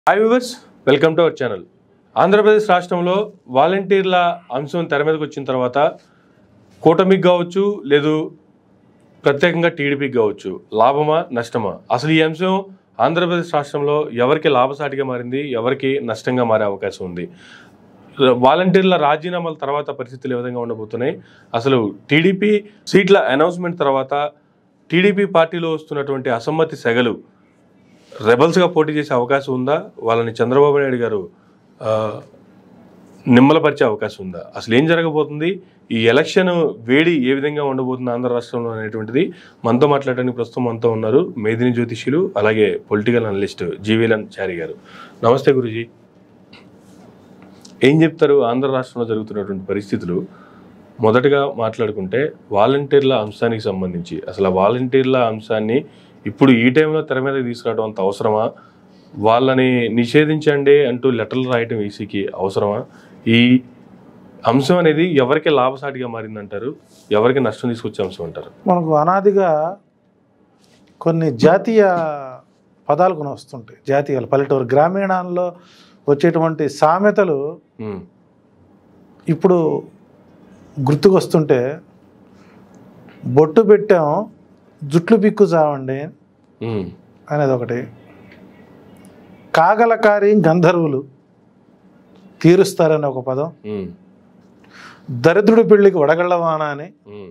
Hi viewers welcome to our channel Andhra Pradesh రాష్ట్రంలో వాలంటీర్ల అంశం తెర మీదకి వచ్చిన తర్వాత కూటమికి కావచ్చు లేదు ప్రత్యేకంగా టీడీపీకి కావచ్చు లాభమా నష్టమా అసలు ఈ అంశం ఆంధ్రప్రదేశ్ రాష్ట్రంలో ఎవరికి లాభసాటిగా మారింది ఎవరికి నష్టంగా మారే అవకాశం ఉంది వాలంటీర్ల రాజీనామాల తర్వాత పరిస్థితులు ఏ విధంగా ఉండబోతున్నాయి అసలు టీడీపీ సీట్ల అనౌన్స్మెంట్ తర్వాత టీడీపీ పార్టీలో వస్తున్నటువంటి అసమ్మతి సెగలు రెబల్స్గా పోటీ చేసే అవకాశం ఉందా వాళ్ళని చంద్రబాబు నాయుడు గారు ఆ, నిమ్మలపరిచే అవకాశం ఉందా అసలు ఏం జరగబోతుంది ఈ ఎలక్షన్ వేడి ఏ విధంగా ఉండబోతుంది ఆంధ్ర రాష్ట్రంలో అనేటువంటిది మనతో మాట్లాడడానికి ప్రస్తుతం మనతో ఉన్నారు మేదిని జ్యోతిష్యులు అలాగే పొలిటికల్ అనలిస్ట్ జీవీలన్ చారి గారు నమస్తే గురుజీ ఏం చెప్తారు ఆంధ్ర రాష్ట్రంలో జరుగుతున్నటువంటి పరిస్థితులు మొదటగా మాట్లాడుకుంటే వాలంటీర్ల అంశానికి సంబంధించి అసలు ఆ వాలంటీర్ల అంశాన్ని ఇప్పుడు ఈ టైంలో తెర మీద తీసుకురావడం అంత అవసరమా వాళ్ళని నిషేధించండి అంటూ లెటర్లు రాయటం ఈసీకి అవసరమా ఈ అంశం అనేది ఎవరికి లాభసాటిగా మారిందంటారు ఎవరికి నష్టం తీసుకొచ్చే అంశం అంటారు మనకు అనాదిగా కొన్ని జాతీయ పదాలు కొన్ని వస్తుంటాయి జాతీయాలు పల్లెటూరు గ్రామీణాల్లో వచ్చేటువంటి సామెతలు ఉమ్, ఇప్పుడు గుర్తుకొస్తుంటే బొట్టు పెట్టాం జుట్లు పిక్కు చావండి ఉమ్, అనేది ఒకటి కాగలకారి గంధర్వులు తీరుస్తారని ఒక పదం ఉమ్, దరిద్రుడి పెళ్లికి వడగళ్ళవాన అని ఉమ్,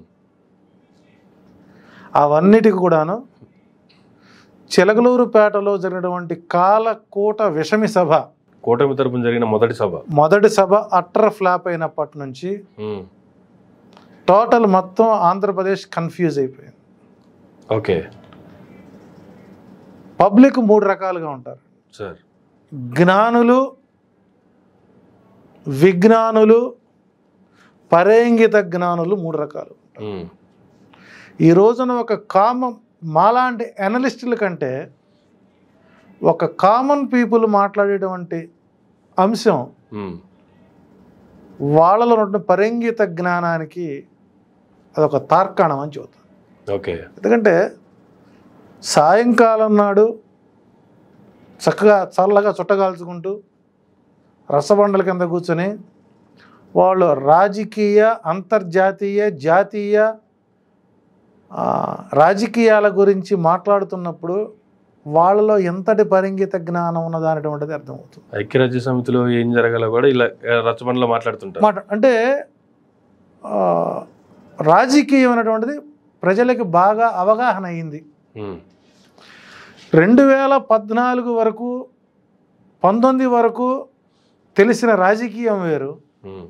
అవన్నిటికి కూడాను చిలకలూరుపేటలో జరిగినటువంటి కాలకూట విషమి సభ కూటమి తరపున జరిగిన మొదటి సభ మొదటి సభ అట్టర్ ఫ్లాప్ అయినప్పటి నుంచి ఉమ్, టోటల్ మొత్తం ఆంధ్రప్రదేశ్ కన్ఫ్యూజ్ అయిపోయింది ఓకే పబ్లిక్ మూడు రకాలుగా ఉంటారు సార్ జ్ఞానులు విజ్ఞానులు పరేంగిత జ్ఞానులు మూడు రకాలు ఉమ్, ఈ రోజున ఒక కామన్ మాలాంటి అనలిస్టుల కంటే ఒక కామన్ పీపుల్ మాట్లాడేటువంటి అంశం ఉమ్, వాళ్ళలో ఉన్న పరంగిత జ్ఞానానికి అదొక తార్కాణం అని చెబుతాం ఓకే ఎందుకంటే సాయంకాలం నాడు చక్కగా చల్లగా చుట్టగాల్చుకుంటూ రసబండల కింద కూర్చొని వాళ్ళు రాజకీయ అంతర్జాతీయ జాతీయ ఆ, రాజకీయాల గురించి మాట్లాడుతున్నప్పుడు వాళ్ళలో ఎంతటి పరింగిత జ్ఞానం ఉన్నదనేటువంటిది అర్థమవుతుంది ఐక్యరాజ్య సమితిలో ఏం జరగాలో కూడా ఇలా రచ్చబండలో మాట్లాడుతుంటారు మాట అంటే ఆ, రాజకీయం అనేటువంటిది ప్రజలకి బాగా అవగాహన అయింది ఉమ్, రెండు వేల పద్నాలుగు వరకు పంతొమ్మిది వరకు తెలిసిన రాజకీయం వేరు ఉమ్,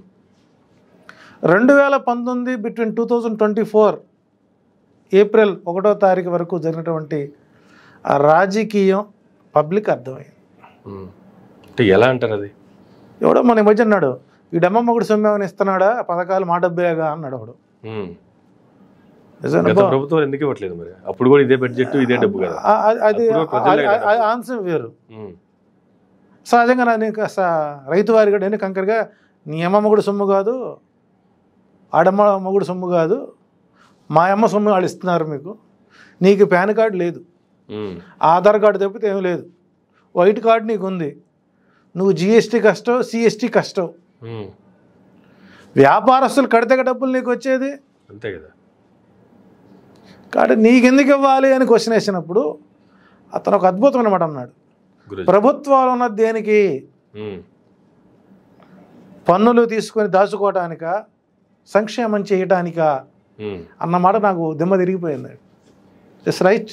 రెండు వేల పంతొమ్మిది between two thousand twenty four April ఒకటో తారీఖు వరకు జరిగినటువంటి ఆ రాజకీయం పబ్లిక్ అర్థమైంది ఉమ్. అంటే ఎలా అంటారు అది ఎవడో మన ఈ మధ్య అన్నాడు ఈ డమ్మమ్మగుడు సొమ్మేమని ఇస్తున్నాడా పథకాలు మా డబ్బేగా అన్నాడు ఒకడు ఉమ్. నిజమేనా గత బా? ప్రభుత్వం ఎందుకు ఇవ్వట్లేదు మరి అప్పుడు కూడా ఇదే బడ్జెట్ ఇదే డబ్బు కదా ఆ- ఆ- అది అప్పుడు ప్రజలే ఆ- ఆ- కదా. ఆన్సర్ వేరు ఉమ్, సహజంగా నేను కాస్త రైతు వారి కూడా నేను కంకరగా నీ అమ్మ మొగుడు సొమ్ము కాదు ఆడమ్మ మొగుడు సొమ్ము కాదు మా అమ్మ సొమ్ము వాళ్ళు ఇస్తున్నారు మీకు నీకు పాన్ కార్డు లేదు ఉమ్, ఆధార్ కార్డు తప్పితే ఏమీ లేదు వైట్ కార్డు నీకు ఉంది నువ్వు జిఎస్టీ కష్టం సిఎస్టీ కష్టం ఉమ్. వ్యాపారస్తులు కడితే డబ్బులు నీకు వచ్చేది అంతే కదా కాబట్టి నీకెందుకు ఇవ్వాలి అని క్వశ్చన్ వేసినప్పుడు అతను ఒక అద్భుతం అనమాట అన్నాడు గురుజీ ప్రభుత్వాలు ఉన్నది దేనికి ఉమ్, పన్నులు తీసుకొని దాచుకోవటానిక సంక్షేమం చేయటానికా ఉమ్, అన్నమాట నాకు దిమ్మ తిరిగిపోయింది ఇట్స్ రైట్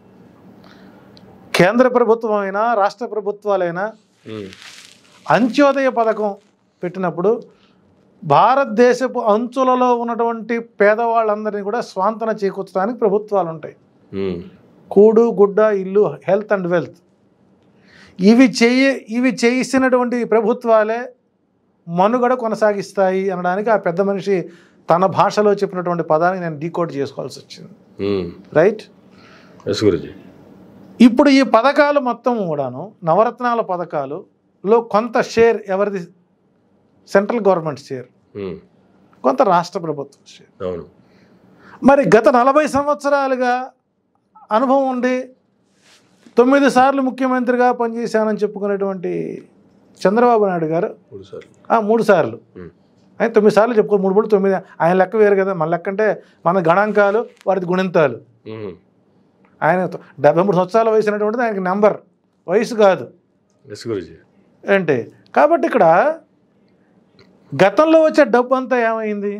కేంద్ర ప్రభుత్వం అయినా రాష్ట్ర ప్రభుత్వాలైనా ఉమ్, అంత్యోదయ పథకం పెట్టినప్పుడు భారతదేశపు అంచులలో ఉన్నటువంటి పేదవాళ్ళందరినీ కూడా స్వాంతన చేకూర్చడానికి ప్రభుత్వాలు ఉంటాయి ఉమ్, కూడు గుడ్డ ఇల్లు హెల్త్ అండ్ వెల్త్ ఇవి చేయ ఇవి చేసినటువంటి ప్రభుత్వాలే మనుగడ కొనసాగిస్తాయి అనడానికి ఆ పెద్ద మనిషి తన భాషలో చెప్పినటువంటి పదాన్ని నేను డీకోడ్ చేసుకోవాల్సి వచ్చింది ఉమ్. రైట్ ఎస్ గురుజీ ఇప్పుడు ఈ పథకాలు మొత్తం కూడాను నవరత్నాల పథకాలులో కొంత షేర్ ఎవరిది సెంట్రల్ గవర్నమెంట్ షేర్ ఉమ్, కొంత రాష్ట్ర ప్రభుత్వం షేర్ అవును మరి గత నలభై సంవత్సరాలుగా అనుభవం ఉండి తొమ్మిది సార్లు ముఖ్యమంత్రిగా పనిచేశానని చెప్పుకునేటువంటి చంద్రబాబు నాయుడు గారు మూడు సార్లు ఆ, మూడు సార్లు ఉమ్. ఆయన తొమ్మిది సార్లు చెప్పుకో మూడు మూడు తొమ్మిది ఆయన లెక్క వేరు కదా మన లెక్క అంటే మన గణాంకాలు వారిది గుణింతాలు ఉమ్. ఆయన డెబ్బై మూడు సంవత్సరాల వయసు అనేటువంటిది ఆయనకి నెంబర్ వయసు కాదు ఎస్ గురుజీ అంటే కాబట్టి ఇక్కడ గతంలో వచ్చే డబ్బు అంతా ఏమైంది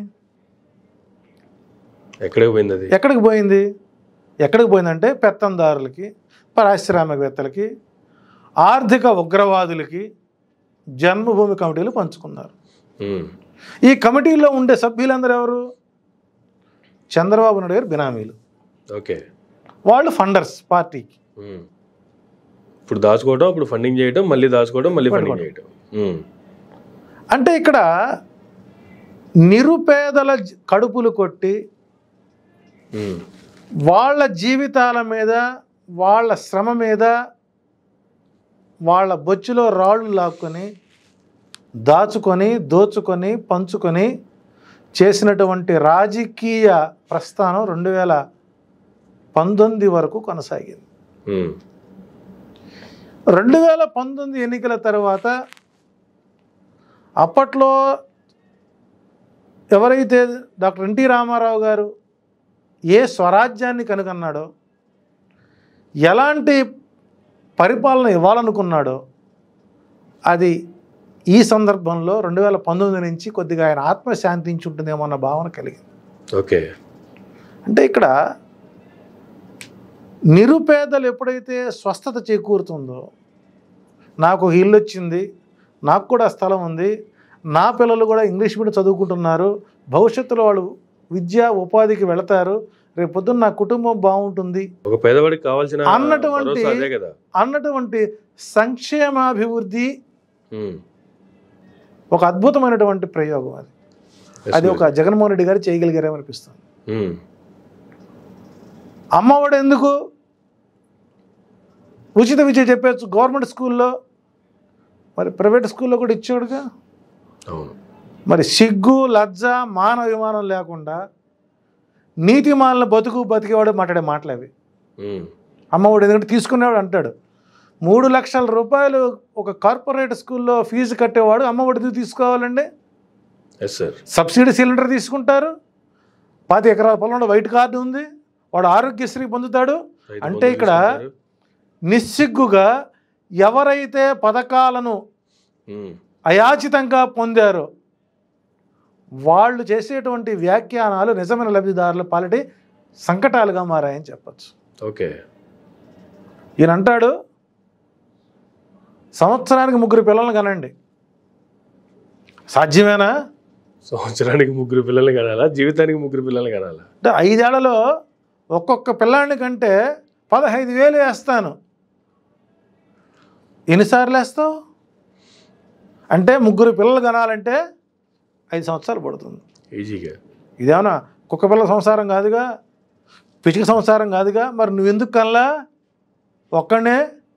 ఎక్కడికి పోయింది అది ఎక్కడికి పోయింది ఎక్కడికి పోయిందంటే పెత్తందారులకి పారిశ్రామికవేత్తలకి ఆర్థిక ఉగ్రవాదులకి జన్మభూమి కమిటీలు పంచుకున్నారు ఉమ్. ఈ కమిటీలో ఉండే సభ్యులందరూ ఎవరు చంద్రబాబు నాయుడు గారు బినామీలు ఓకే వాళ్ళు ఫండర్స్ పార్టీకి ఉమ్. ఇప్పుడు దాచుకోవడం ఇప్పుడు ఫండింగ్ చేయడం మళ్ళీ దాచుకోవడం మళ్ళీ ఫండింగ్ చేయడం ఉమ్. అంటే ఇక్కడ నిరుపేదల జ- కడుపులు కొట్టి ఉమ్. వాళ్ళ జీవితాల మీద వాళ్ళ శ్రమ మీద వాళ్ళ బొచ్చులో రాళ్ళు లాక్కొని దాచుకొని దోచుకొని పంచుకొని చేసినటువంటి రాజకీయ ప్రస్థానం రెండు వేల పంతొమ్మిది వరకు కొనసాగింది ఉమ్. రెండు వేల పంతొమ్మిది ఎన్నికల తర్వాత అప్పట్లో ఎవరైతే డాక్టర్ ఎన్టీ రామారావు గారు ఏ స్వరాజ్యాన్ని కనుగొన్నాడో ఎలాంటి పరిపాలన ఇవ్వాలనుకున్నాడో అది ఈ సందర్భంలో రెండు వేల పంతొమ్మిది నుంచి కొద్దిగా ఆయన ఆత్మ శాంతించి ఉంటుందేమో అన్న భావన కలిగింది ఓకే అంటే ఇక్కడ నిరుపేదలు ఎప్పుడైతే స్వస్థత చేకూరుతుందో నాకు ఒక ఇల్లు వచ్చింది నాకు కూడా స్థలం ఉంది నా పిల్లలు కూడా ఇంగ్లీష్ మీడియం చదువుకుంటున్నారు భవిష్యత్తులో వాళ్ళు విద్య ఉపాధికి వెళతారు రేపు పొద్దున్న నా కుటుంబం బాగుంటుంది ఒక పేదవాడికి కావాల్సిన అన్నటువంటి- భరోసా అదే కదా అన్నటువంటి సంక్షేమాభివృద్ధి ఉమ్. ఒక అద్భుతమైనటువంటి ప్రయోగం అది Yes, అది ఒక జగన్మోహన్ రెడ్డి గారు చేయగలిగారేమో అనిపిస్తుంది ఉమ్. అమ్మఒడు ఎందుకు ఉచిత విద్య చెప్పచ్చు గవర్నమెంట్ స్కూల్లో మరి ప్రైవేట్ స్కూల్లో కూడా ఇచ్చాడుగా అవును మరి సిగ్గు లజ్జ మాన విమానం లేకుండా నీతి మాలిన బతుకు బతికేవాడు మాట్లాడే మాటలు అవి ఉమ్. అమ్మఒడు ఎందుకంటే తీసుకునేవాడు అంటాడు మూడు లక్షల రూపాయలు ఒక కార్పొరేట్ స్కూల్లో ఫీజు కట్టేవాడు అమ్మఒడి ఎందుకు తీసుకోవాలండి ఎస్ సార్ సబ్సిడీ సిలిండర్ తీసుకుంటారు పది ఎకరాల పొలంలో వైట్ కార్డు ఉంది వాడు ఆరోగ్యశ్రీ పొందుతాడు రైతు అంటే బంధు ఇక్కడ తీసుకుంటారు. నిస్సిగ్గుగా ఎవరైతే పథకాలను ఉమ్. అయాచితంగా పొందారో వాళ్ళు చేసేటువంటి వ్యాఖ్యానాలు నిజమైన లబ్ధిదారుల పాలిటి సంకటాలుగా మారాయని చెప్పచ్చు ఓకే ఈయన అంటాడు సంవత్సరానికి ముగ్గురు పిల్లల్ని కనండి సాధ్యమేనా సంవత్సరానికి ముగ్గురు పిల్లల్ని కనాలా జీవితానికి ముగ్గురు పిల్లల్ని కనాలా అంటే ఐదేళ్లలో ఒక్కొక్క పిల్లాడిని కంటే పదహైదు వేలు వేస్తాను ఎన్నిసార్లు వేస్తావు అంటే ముగ్గురు పిల్లలు కనాలంటే ఐదు సంవత్సరాలు పడుతుంది ఈజీగా ఇదేమన్నా కుక్క పిల్ల సంసారం కాదుగా పిచ్చిక సంసారం కాదుగా మరి నువ్వెందుకు కనలా ఒక్కడనే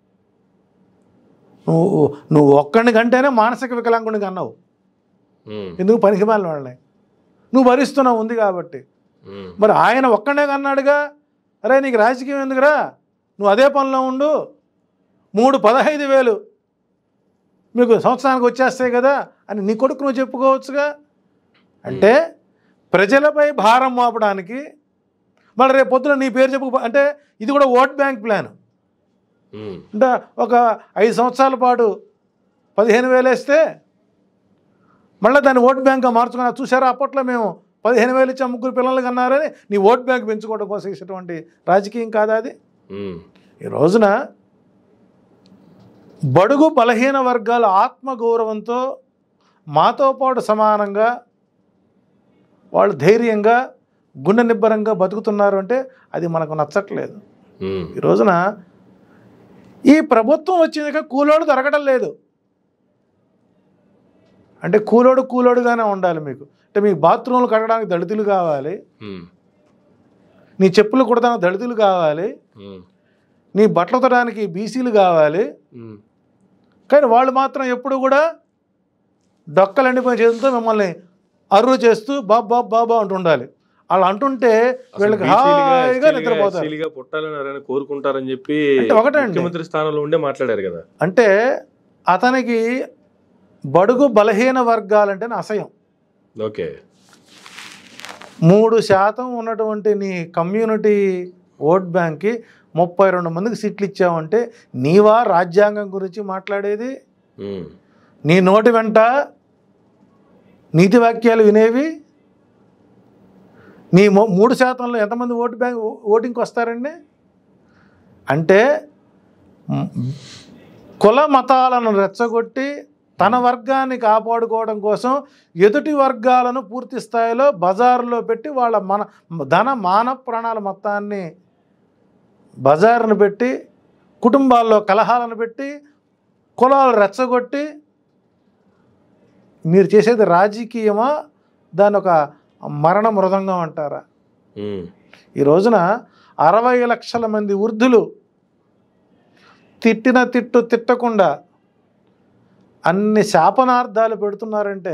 నువ్వు నువ్వు ఒక్కడిని కంటేనే మానసిక వికలాంగుని కన్నావు ఉమ్. ఎందుకు పనికి మాలిన వాళ్ళని నువ్వు భరిస్తున్నావు ఉంది కాబట్టి ఉమ్. మరి ఆయన ఒక్కడే కన్నాడుగా అరే నీకు రాజకీయం ఎందుకురా నువ్వు అదే పనిలో ఉండు మూడు పదహైదు వేలు మీకు సంవత్సరానికి వచ్చేస్తాయి కదా అని నీ కొడుకు నువ్వు చెప్పుకోవచ్చుగా అంటే ప్రజలపై భారం మోపడానికి మళ్ళీ రేపు పొద్దున నీ పేరు చెప్పు అంటే ఇది కూడా ఓట్ బ్యాంక్ ప్లాన్ ఉమ్. అంటే ఒక ఐదు సంవత్సరాల పాటు పదిహేను వేలు వేస్తే మళ్ళీ దాన్ని ఓట్ బ్యాంక్గా మార్చుకున్నా చూసారా అప్పట్లో మేము పదిహేను వేలు ఇచ్చా ముగ్గురు పిల్లలు కన్నారని నీ ఓట్ బ్యాంక్ పెంచుకోవడం కోసం ఇచ్చేటువంటి రాజకీయం కాదా అది ఉమ్. ఈ రోజున బడుగు బలహీన వర్గాల ఆత్మగౌరవంతో మాతో పాటు సమానంగా వాళ్ళు ధైర్యంగా గుండె నిబ్బరంగా బతుకుతున్నారు అంటే అది మనకు నచ్చట్లేదు ఉమ్. ఈ రోజున ఈ ప్రభుత్వం వచ్చినాక కూలోడు దొరకడం లేదు అంటే కూలోడు కూలోడుగానే ఉండాలి మీకు అంటే మీ బాత్రూమ్లు కట్టడానికి దళితులు కావాలి ఉమ్. నీ చెప్పులు కుడడానికి దళితులు కావాలి ఉమ్. నీ బట్టలు తొడడానికి బీసీలు కావాలి ఉమ్. కానీ వాళ్ళు మాత్రం ఎప్పుడు కూడా డొక్కలు ఎండిపోయిన చేతులతో మిమ్మల్ని అర్రు చేస్తూ బాబ్ బాబ్ బాబా అంటూ ఉండాలి వాళ్ళు అంటుంటే అసలు వీళ్ళకి బీసీలుగా, హాయిగా ఎస్టీలుగా, నిద్రపోతారు ఎస్సీలుగా పుట్టాలని ఎవరైనా కోరుకుంటారని చెప్పి అంటే ఒకటండి. ముఖ్యమంత్రి స్థానంలో ఉండే మాట్లాడారు కదా అంటే అతనికి బడుగు బలహీన వర్గాలంటేనే అసహ్యం ఓకే మూడు శాతం ఉన్నటువంటి నీ కమ్యూనిటీ ఓట్ బ్యాంక్కి ముప్పై రెండు మందికి సీట్లు ఇచ్చావంటే నీవా రాజ్యాంగం గురించి మాట్లాడేది ఉమ్. నీ నోటి వెంట నీతి వాక్యాలు వినేవి నీ మూ- మూడు శాతంలో ఎంతమంది ఓటు బ్యాంక్ ఓటింగ్కి వస్తారండి అంటే మ్, కుల మతాలను రెచ్చగొట్టి తన వర్గాన్ని కాపాడుకోవడం కోసం ఎదుటి వర్గాలను పూర్తి స్థాయిలో బజారులో పెట్టి వాళ్ళ మన ధన మాన ప్రాణాల మొత్తాన్ని బజారును పెట్టి కుటుంబాల్లో కలహాలను పెట్టి కులాలు రెచ్చగొట్టి మీరు చేసేది రాజకీయమా దాని ఒక మరణ మృదంగం అంటారా ఉమ్. ఈ రోజున అరవై లక్షల మంది వృద్ధులు తిట్టిన తిట్టు తిట్టకుండా అన్ని శాపనార్థాలు పెడుతున్నారంటే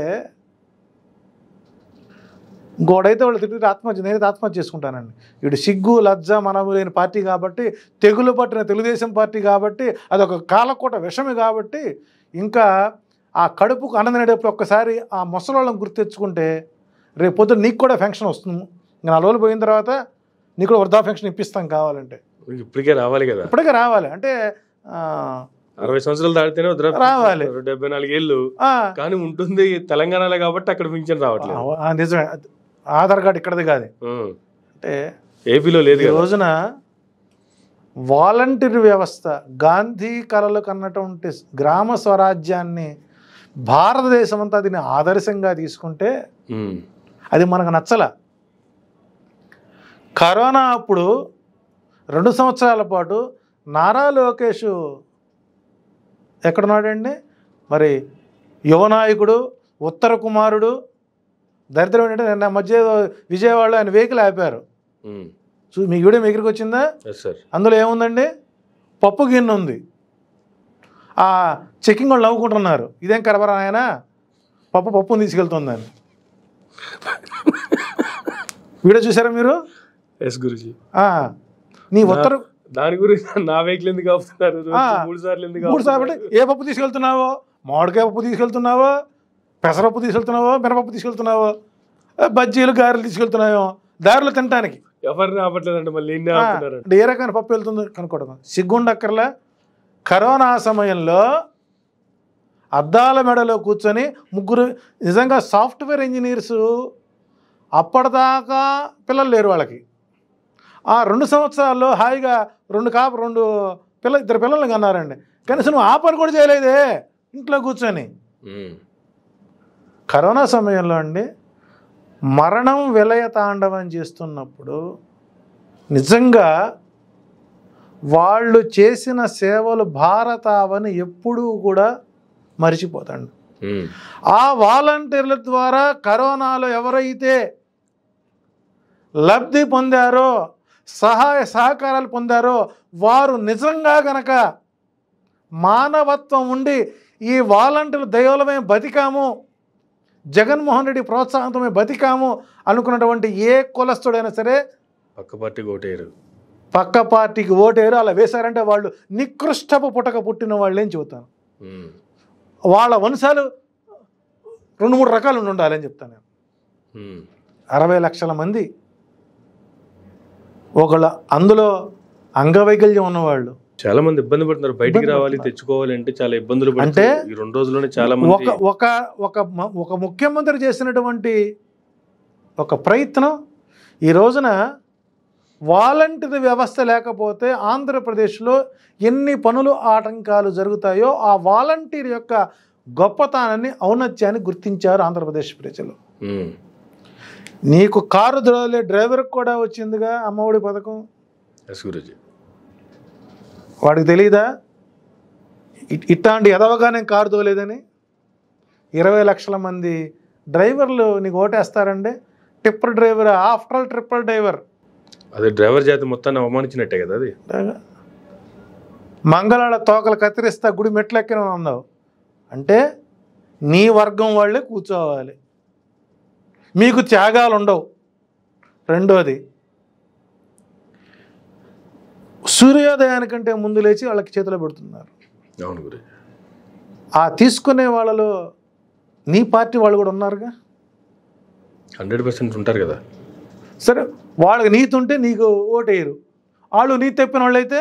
ఇంకోడైతే వాళ్ళు తిట్టి ఆత్మహత్య నేనైతే ఆత్మహత్య చేసుకుంటానండి వీడు సిగ్గు లజ్జ మనము లేని పార్టీ కాబట్టి తెగులు పట్టిన తెలుగుదేశం పార్టీ కాబట్టి అదొక కాలకోట విషమే కాబట్టి ఇంకా ఆ కడుపుకు అన్నదినేటప్పుడు ఒక్కసారి ఆ ముసలోళ్ళని గుర్తు తెచ్చుకుంటే రేపు పొద్దున్న నీకు కూడా ఫంక్షన్ వస్తుంది ఇంకా నాలుగు రోజులు పోయిన తర్వాత నీకు కూడా వృద్ధా ఫంక్షన్ ఇప్పిస్తాం కావాలంటే ఇప్పటికే రావాలి కదా ఇప్పటికే రావాలి అంటే ఆ, అరవై సంవత్సరాలు దాటితేనే వద్దురా రావాలి. డెబ్బై నాలుగేళ్ళు ఆ, కానీ ఉంటుంది తెలంగాణలో కాబట్టి అక్కడ పింఛన్ రావట్లేదు ఆ, నిజమే ఆధార్ కార్డు ఇక్కడది కాదు ఉమ్. అంటే ఏపీలో లేదు ఈ కదా రోజున వాలంటీర్ వ్యవస్థ గాంధీ కళలు కన్నటువంటి గ్రామ స్వరాజ్యాన్ని భారతదేశం అంతా దీన్ని ఆదర్శంగా తీసుకుంటే ఉమ్. అది మనకు నచ్చల కరోనా అప్పుడు రెండు సంవత్సరాల పాటు నారా లోకేష్ ఎక్కడున్నాడండి మరి యువనాయకుడు ఉత్తర కుమారుడు దరిద్రం ఏంటంటే నిన్న మధ్య ఏదో విజయవాడలో ఆయన వెహికల్ ఆపారు ఉమ్. చూ మీకు వీడియో మీ దగ్గరికి వచ్చిందా ఎస్ సార్ అందులో ఏముందండి పప్పు గిన్నె ఉంది ఆ చెక్కింగ్ వాళ్ళు నవ్వుకుంటున్నారు ఇదేం కరబరా ఆయన పప్పు పప్పుని తీసుకెళ్తుందని వీడియో చూసారా మీరు ఎస్ గురుజీ ఆ, నీ ఉత్తర దాని గురించి నా వెహికల్ ఎందుకు ఆపుతున్నారు రోజు ఆ. మూడు సార్లు ఎందుకు మూడు సార్లు ఆపుతున్నారు? అంటే ఏ పప్పు తీసుకెళ్తున్నావో మామిడికాయ పప్పు తీసుకెళ్తున్నావో పెసరపప్పు తీసుకెళ్తున్నావో మినపప్పు తీసుకెళ్తున్నావో ఆ, బజ్జీలు గారెలు తీసుకెళ్తున్నావో దారిలో తినటానికి ఎవరిని ఆపట్లేదంటే మళ్ళీ ఎన్ని ఆ, ఆపుతున్నారు అంటే ఏ రకమైన పప్పు వెళ్తుందో కనుక్కోవడం సిగ్గుండక్కర్లా కరోనా సమయంలో అద్దాల మెడలో కూర్చొని ముగ్గురు నిజంగా సాఫ్ట్వేర్ ఇంజనీర్స్ అప్పటిదాకా పిల్లలు లేరు వాళ్ళకి ఆ రెండు సంవత్సరాల్లో హాయిగా రెండు కాపు రెండు పిల్ల ఇద్దరు పిల్లల్ని కన్నారండి కనీసం నువ్వు ఆ పని కూడా చేయలేదే ఇంట్లో కూర్చొని ఉమ్. కరోనా సమయంలో అండి మరణం విలయ తాండవం చేస్తున్నప్పుడు నిజంగా వాళ్ళు చేసిన సేవలు భారతావని ఎప్పుడూ కూడా మరిచిపోతాడు ఉమ్. ఆ వాలంటీర్ల ద్వారా కరోనాలో ఎవరైతే లబ్ధి పొందారో సహాయ సహకారాలు పొందారో వారు నిజంగా గనక మానవత్వం ఉండి ఈ వాలంటీర్లు దైవలమే బతికాము జగన్మోహన్ రెడ్డి ప్రోత్సాహంతో మేము బతికాము అనుకున్నటువంటి ఏ కులస్తుడైనా సరే పక్క పార్టీ కోటేరు పక్క పార్టీకి ఓటేరు అలా వేశారంటే వాళ్ళు నికృష్టపు పుటక పుట్టిన వాళ్ళేం చెబుతాను ఉమ్. వాళ్ళ వంశాలు రెండు మూడు రకాలు ఉండి ఉండాలని చెప్తాను నేను ఉమ్. అరవై లక్షల మంది ఒకళ్ళ అందులో అంగవైకల్యం ఉన్నవాళ్ళు చాలా మంది ఇబ్బంది పడుతున్నారు బయటికి ఇబ్బంది రావాలి పడుతున్నారు. తెచ్చుకోవాలి అంటే చాలా ఇబ్బందులు అంటే పడుతున్నారు ఈ రెండు రోజుల్లోనే చాలా మంది ఒక ఒక ఒక మ- ఒక ముఖ్యమంత్రి చేసినటువంటి ఒక ప్రయత్నం ఈ రోజున వాలంటీర్ వ్యవస్థ లేకపోతే ఆంధ్రప్రదేశ్లో ఎన్ని పనులు ఆటంకాలు జరుగుతాయో ఆ వాలంటీర్ యొక్క గొప్పతనాన్ని ఔన్నత్యాన్ని గుర్తించారు ఆంధ్రప్రదేశ్ ప్రజలు ఉమ్. నీకు కారు దొరలే డ్రైవర్కి కూడా వచ్చిందిగా అమ్మఒడి పథకం ఎస్ గురుజీ వాడికి తెలియదా ఇ- ఇట్లాంటి ఎదవగా నేను కారు తోలేదని ఇరవై లక్షల మంది డ్రైవర్లు నీకు ఓటేస్తారండి tipper driver after all tripper driver అదే డ్రైవర్ జాతి మొత్తాన్ని అవమానించినట్టే కదా అది మంగళాల తోకలు కత్తిరిస్తా గుడి మెట్లెక్కిన అన్నావు అంటే నీ వర్గం వాళ్ళే కూర్చోవాలి మీకు త్యాగాలు ఉండవు రెండోది సూర్యోదయానికంటే ముందు లేచి వాళ్ళకి చేతిలో పెడుతున్నారు అవును గురుజీ ఆ తీసుకునే వాళ్ళలో నీ పార్టీ వాళ్ళు కూడా ఉన్నారుగా హండ్రెడ్ పర్సెంట్ ఉంటారు కదా సరే వాళ్ళకి నీతి ఉంటే నీకు ఓటేయరు వాళ్ళు నీతి తెప్పిన వాళ్ళైతే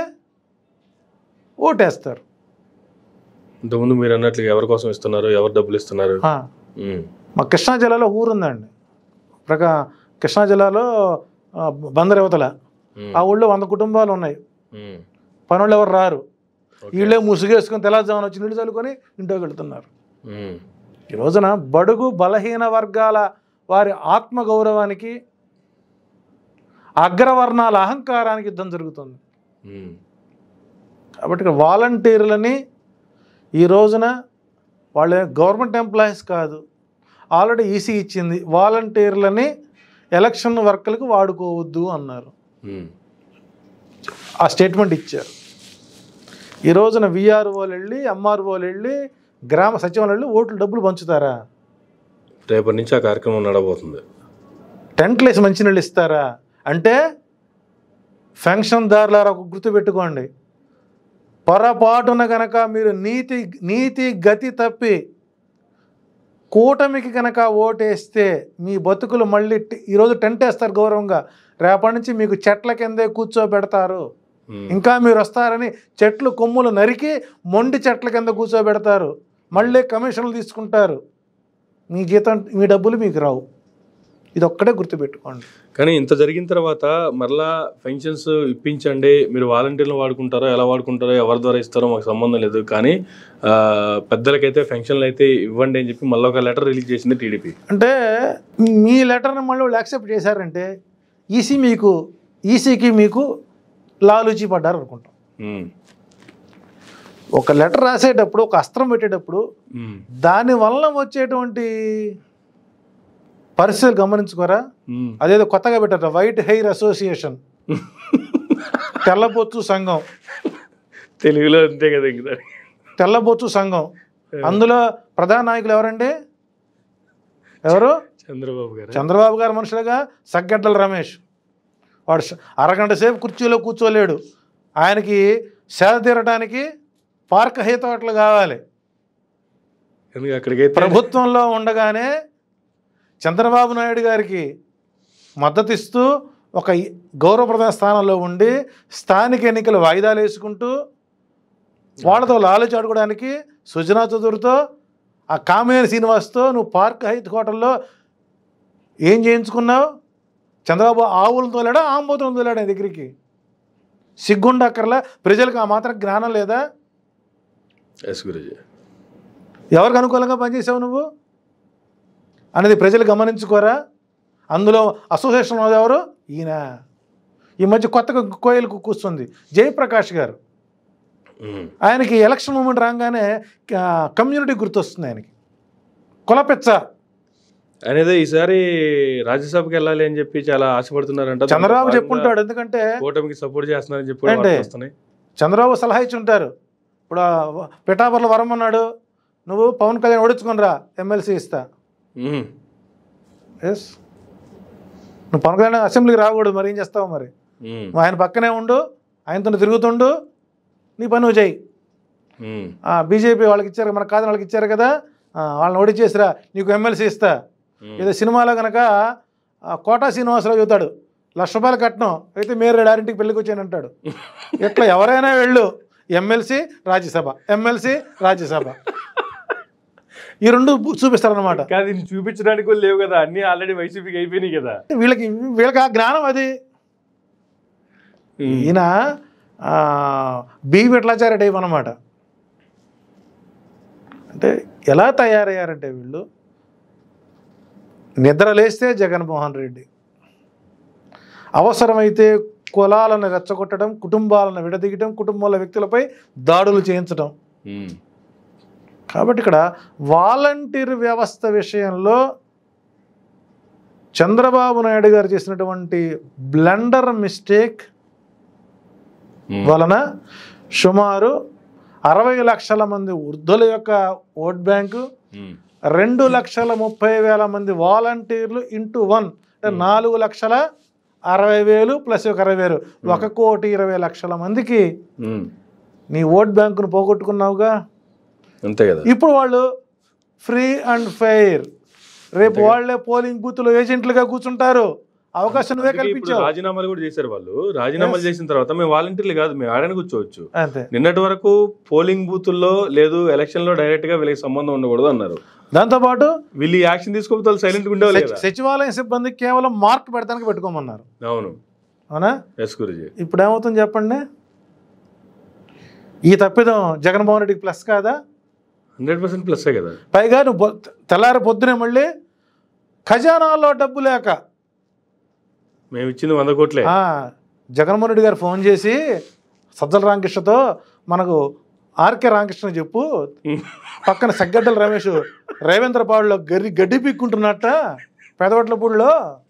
ఓటేస్తారు ఇంతకుముందు మీరు అన్నట్లు ఎవరి కోసం ఇస్తున్నారు ఎవరు డబ్బులు ఇస్తున్నారు ఆ, ఉమ్, మా కృష్ణా జిల్లాలో ఊరుందండి ప్రకా కృష్ణా జిల్లాలో ఆ, బందర్ యువతల ఉమ్, ఆ ఊళ్ళో వంద కుటుంబాలు ఉన్నాయి ఉమ్, పనులు ఎవరు రారు ఓకే. వీళ్ళే ముసుగేసుకొని తెల్లారుజామున వచ్చి నీళ్ళు చల్లుకొని ఇంట్లోకి వెళ్తున్నారు ఉమ్, ఈ రోజున బడుగు బలహీన వర్గాల వారి ఆత్మగౌరవానికి అగ్రవర్ణాల అహంకారానికి యుద్ధం జరుగుతుంది ఉమ్, కాబట్టి ఇక్కడ వాలంటీర్లని ఈ రోజున వాళ్ళ గవర్నమెంట్ ఎంప్లాయీస్ కాదు ఆల్రెడీ ఈసీ ఇచ్చింది వాలంటీర్లని ఎలక్షన్ వర్క్లకు వాడుకోవద్దు అన్నారు ఉమ్, ఆ స్టేట్మెంట్ ఇచ్చారు ఈ రోజున విఆర్ఓలు వెళ్ళి ఎంఆర్ఓలు వెళ్ళి గ్రామ సచివాలయం వెళ్ళి ఓట్లు డబ్బులు పంచుతారా రేపటి నుంచి ఆ కార్యక్రమం నడబోతుంది టెంట్లు వేసి మంచినీళ్ళు ఇస్తారా అంటే ఫెన్షన్దారులారా ఒక గుర్తుపెట్టుకోండి పొరపాటున గనక మీరు నీతి నీతి గతి తప్పి కూటమికి కనుక ఓటేస్తే మీ బతుకులు మళ్ళీ టి- ఈరోజు టెంట్ వేస్తారు గౌరవంగా రేపటి నుంచి మీకు చెట్ల కిందే కూర్చోబెడతారు ఉమ్, ఇంకా మీరు వస్తారని చెట్లు కొమ్ములు నరికి మొండి చెట్ల కింద కూర్చోబెడతారు మళ్ళీ కమిషన్లు తీసుకుంటారు మీ జీతం మీ డబ్బులు మీకు రావు ఇది ఒక్కటే గుర్తుపెట్టుకోండి కానీ ఇంత జరిగిన తర్వాత మరలా పెన్షన్స్ ఇప్పించండి మీరు వాలంటీర్లు వాడుకుంటారో ఎలా వాడుకుంటారో ఎవరి ద్వారా ఇస్తారో మాకు సంబంధం లేదు కానీ ఆ, పెద్దలకైతే పెన్షన్లు అయితే ఇవ్వండి అని చెప్పి మళ్ళీ ఒక లెటర్ రిలీజ్ చేసింది టీడీపీ అంటే మీ లెటర్ని మళ్ళీ వాళ్ళు యాక్సెప్ట్ చేశారంటే ఈసీ మీకు ఈసీకి మీకు లాలూచి పడ్డారు అనుకుంటాం ఒక లెటర్ రాసేటప్పుడు ఒక అస్త్రం పెట్టేటప్పుడు దాని వలన వచ్చేటువంటి పరిస్థితులు గమనించుకోరా అదేదో కొత్తగా పెట్టారు వైట్ హెయిర్ అసోసియేషన్ తెల్లబొచ్చు సంఘం తెలుగులో అంతే కదా ఇంకా తెల్లబొచ్చు సంఘం అందులో ప్రధాన నాయకులు ఎవరండి ఎవరు చంద్రబాబు గారు చంద్రబాబు గారు మనుషులుగా సగ్గడ్డల రమేష్ వాడు స- అరగంట సేపు కుర్చీలో కూర్చోలేడు ఆయనకి సేద తీరటానికి పార్క్ హేతోటలు కావాలి ఎందుకు అక్కడికైతే ప్రభుత్వంలో ఉండగానే చంద్రబాబు నాయుడు గారికి మద్దతు ఇస్తూ ఒక గౌరవప్రద స్థానంలో ఉండి స్థానిక ఎన్నికలు వాయిదాలు వేసుకుంటూ వాళ్ళతో లాలచి అడగడానికి సుజనా చదువుతో ఆ కామేని శ్రీనివాస్తో నువ్వు పార్క్ హైత్ హోటల్లో ఏం చేయించుకున్నావు చంద్రబాబు ఆవులను తోలాడా ఆంబోతులను తోలాడా నీ దగ్గరికి సిగ్గుండక్కర్లా ప్రజలకు ఆ మాత్రం జ్ఞానం లేదా ఎస్ గురుజీ ఎవరికి అనుకూలంగా పనిచేసావు నువ్వు అనేది ప్రజలు గమనించుకోరా అందులో అసోసియేషన్ ఉన్నది ఎవరు ఈయన ఈ మధ్య కొత్తగా కోయిలకు కూర్చుంది జయప్రకాష్ గారు ఆయనకి ఎలక్షన్ మూమెంట్ రాగానే ఆ, కమ్యూనిటీ గుర్తొస్తుంది ఆయనకి కులపెచ్చ అనేది ఈసారి రాజ్యసభకి వెళ్ళాలి అని చెప్పి చాలా ఆశపడుతున్నారంట చంద్రబాబు దాంట్లో చెప్పుంటాడు ఎందుకంటే భాగంగా కూటమికి సపోర్ట్ చేస్తున్నారని చెప్పి కూడా ఏంటి? వార్తలు వస్తున్నాయి చంద్రబాబు సలహా ఇచ్చి ఉంటారు ఇప్పుడు ఆ పిఠాపురలో వరం అన్నాడు నువ్వు పవన్ కళ్యాణ్ ఓడించుకొని రా ఎమ్మెల్సీ ఇస్తా ఉమ్. ఎస్ నువ్వు పవన్ కళ్యాణ్ అసెంబ్లీకి రాకూడదు మరి ఏం చేస్తావు మరి ఉమ్. నువ్వు ఆయన పక్కనే ఉండు ఆయనతో తిరుగుతుండు నీ పని నువ్వు చేయి ఉమ్. బీజేపీ వాళ్ళకి ఇచ్చారు మన కాదని వాళ్ళకి ఇచ్చారు కదా ఆ, వాళ్ళని ఓడిచేసిరా నీకు ఎమ్మెల్సీ ఇస్తా ఉమ్. ఏదో సినిమాలో కనుక ఆ, కోటా శ్రీనివాసరావు చెబుతాడు లక్ష రూపాయలు కట్నం అయితే మీరు డైరెక్ట్కి పెళ్ళికి వచ్చాను అంటాడు ఇట్లా ఎవరైనా వెళ్ళు ఎమ్మెల్సీ రాజ్యసభ ఎమ్మెల్సీ రాజ్యసభ ఈ రెండు చూపిస్తారనమాట కాదు దీన్ని చూపించడానికి కూడా లేవు కదా అన్ని ఆల్రెడీ వైసీపీకి అయిపోయినాయి కదా వీళ్ళకి వీళ్ళకి ఆ జ్ఞానం అది ఉమ్. ఈయన ఆ, బి విట్లాచార్య టైప్ అనమాట అంటే ఎలా తయారయ్యారంటే వీళ్ళు నిద్ర లేస్తే జగన్మోహన్ రెడ్డి అవసరమైతే కులాలను రెచ్చగొట్టడం కుటుంబాలను విడదీయటం కుటుంబాల వ్యక్తులపై దాడులు చేయించడం ఉమ్. కాబట్టి ఇక్కడ వాలంటీర్ వ్యవస్థ విషయంలో చంద్రబాబు నాయుడు గారు చేసినటువంటి బ్లండర్ మిస్టేక్ ఉమ్. వలన సుమారు అరవై లక్షల మంది వృద్ధుల యొక్క ఓట్ బ్యాంకు ఉమ్. రెండు లక్షల ముప్పై వేల మంది వాలంటీర్లు ఇంటూ వన్ అంటే నాలుగు లక్షల అరవై వేలు ప్లస్ ఒక అరవై వేలు ఒక కోటి ఇరవై లక్షల మందికి ఉమ్. నీ ఓట్ బ్యాంకును పోగొట్టుకున్నావుగా అంతే కదా ఇప్పుడు వాళ్ళు ఫ్రీ అండ్ ఫెయిర్ రేపు వాళ్ళే పోలింగ్ బూత్లో ఏజెంట్లుగా కూర్చుంటారు అవకాశం నువ్వే అందుకే ఇప్పుడు కల్పించావు రాజీనామాలు కూడా చేశారు వాళ్ళు రాజీనామాలు చేసిన తర్వాత మేము వాలంటీర్లు కాదు మేము ఆడని కూర్చోవచ్చు అంతే నిన్నటి వరకు పోలింగ్ బూతుల్లో లేదు ఎలక్షన్ లో డైరెక్ట్ గా వీళ్ళకి సంబంధం ఉండకూడదు అన్నారు దాంతోపాటు వీళ్ళు ఈ యాక్షన్ తీసుకోకపోతే వాళ్ళు సైలెంట్ గా ఉండేవాళ్ళు కదా సచివాలయం సిబ్బంది కేవలం మార్క్ పెడతానికి పెట్టుకోమన్నారు అవును అవునా ఎస్ గురుజీ ఇప్పుడు ఏమవుతుంది చెప్పండి ఈ తప్పిదం జగన్మోహన్ రెడ్డికి ప్లస్ కాదా హండ్రెడ్ పర్సెంట్ ప్లస్ కదా పైగా నువ్వు బొ- తెల్లారి పొద్దునే మళ్ళీ ఖజానాలో డబ్బు లేక మేము ఇచ్చింది వంద కోట్లే ఆ, జగన్మోహన్ రెడ్డి గారు ఫోన్ చేసి సజ్జల రామకృష్ణతో మనకు ఆర్కే రామకృష్ణ చెప్పు పక్కన సగ్గడ్డల రమేష్ రేవేంద్రపాడులో గడ్డి గడ్డి పీక్కుంటున్నట్ట పెదవట్లపూడిలో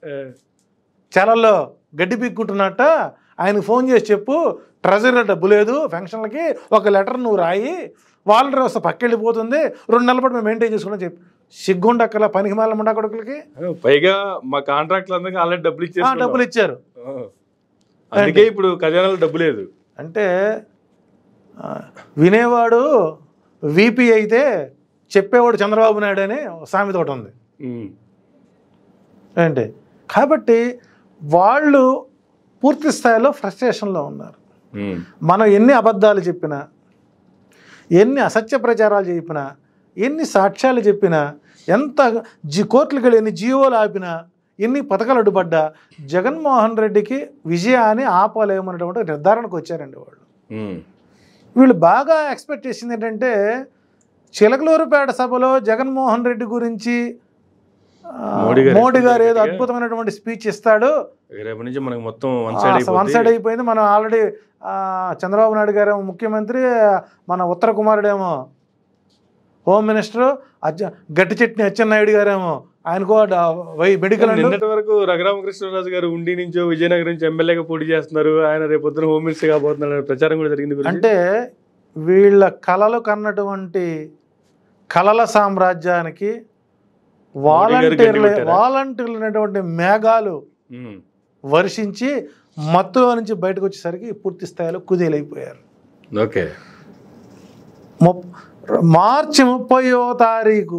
చాలల్లో గడ్డి పీక్కుంటున్నట్ట ఆయనకు ఫోన్ చేసి చెప్పు ట్రెజరీలో డబ్బు లేదు ఫంక్షన్లకి ఒక లెటర్ నువ్వు రాయి వాలంటీర్ వ్యవస్థ పక్కెళ్ళిపోతుంది రెండు నెలల పాటు మేము మెయింటైన్ చేసుకున్నాం చెప్పి సిగ్గుండక్కల పనికి మాల ముండా కొడుకులకి పైగా మా కాంట్రాక్ట్లు అందరికి ఆల్రెడీ డబ్బులు ఆ, ఇచ్చేసి డబ్బులు ఇచ్చారు అందుకే ఇప్పుడు ఖజానాలో డబ్బు లేదు అంటే ఆ, వినేవాడు వీపీ అయితే చెప్పేవాడు చంద్రబాబు నాయుడు అని ఒక సామెత ఒకటి ఉంది ఉమ్. ఏంటి కాబట్టి వాళ్ళు పూర్తి స్థాయిలో ఫ్రస్ట్రేషన్లో ఉన్నారు ఉమ్. మనం ఎన్ని అబద్ధాలు చెప్పినా ఎన్ని అసత్య ప్రచారాలు చెప్పినా ఎన్ని సాక్ష్యాలు చెప్పినా ఎంత జి కోర్టులకు వెళ్ళి ఎన్ని జీవోలు ఆపినా ఎన్ని పథకాలు అడ్డుపడ్డా జగన్మోహన్ రెడ్డికి విజయాన్ని ఆపలేమన్నటువంటి నిర్ధారణకు వచ్చారండి వాళ్ళు ఉమ్. వీళ్ళు బాగా ఎక్స్పెక్ట్ చేసింది ఏంటంటే చిలకలూరుపేట సభలో జగన్మోహన్ రెడ్డి గురించి ఆ, మోడీ గారు మోడీ గారు ఏదో గట్టిగా- అద్భుతమైనటువంటి స్పీచ్ ఇస్తాడు రేపటి నుంచి మనకు మొత్తం వన్ సైడ్ వన్ సైడ్ అయిపోతుంది అయిపోయింది మనం ఆల్రెడీ చంద్రబాబు నాయుడు గారు ముఖ్యమంత్రి మన ఉత్తర కుమారుడేమో హోమ్ మినిస్టర్ అచ్చ గట్టి చట్ని అచ్చెన్నాయుడు గారేమో ఆయనకో డ- వై మెడికల్ అండ్ నిన్నటి వరకు రఘురామకృష్ణరాజు గారు ఉండి నుంచో విజయనగరం నుంచి ఎమ్మెల్యేగా పోటీ చేస్తున్నారు ఆయన రేపు పొద్దున హోమ్ మినిస్టర్ కాబోతున్నారు అనే ప్రచారం కూడా జరిగింది గురుజీ. అంటే వీళ్ళ కళలు కన్నటువంటి కళల సామ్రాజ్యానికి వాలంటీర్లు పెట్టారా? వాలంటీర్లు అనేటువంటి మేఘాలు ఉమ్. వర్షించి మత్తులో నుంచి బయటకు వచ్చేసరికి పూర్తి స్థాయిలో కుదేలైపోయారు ఓకే ముప్ మార్చి ముప్పయో తారీఖు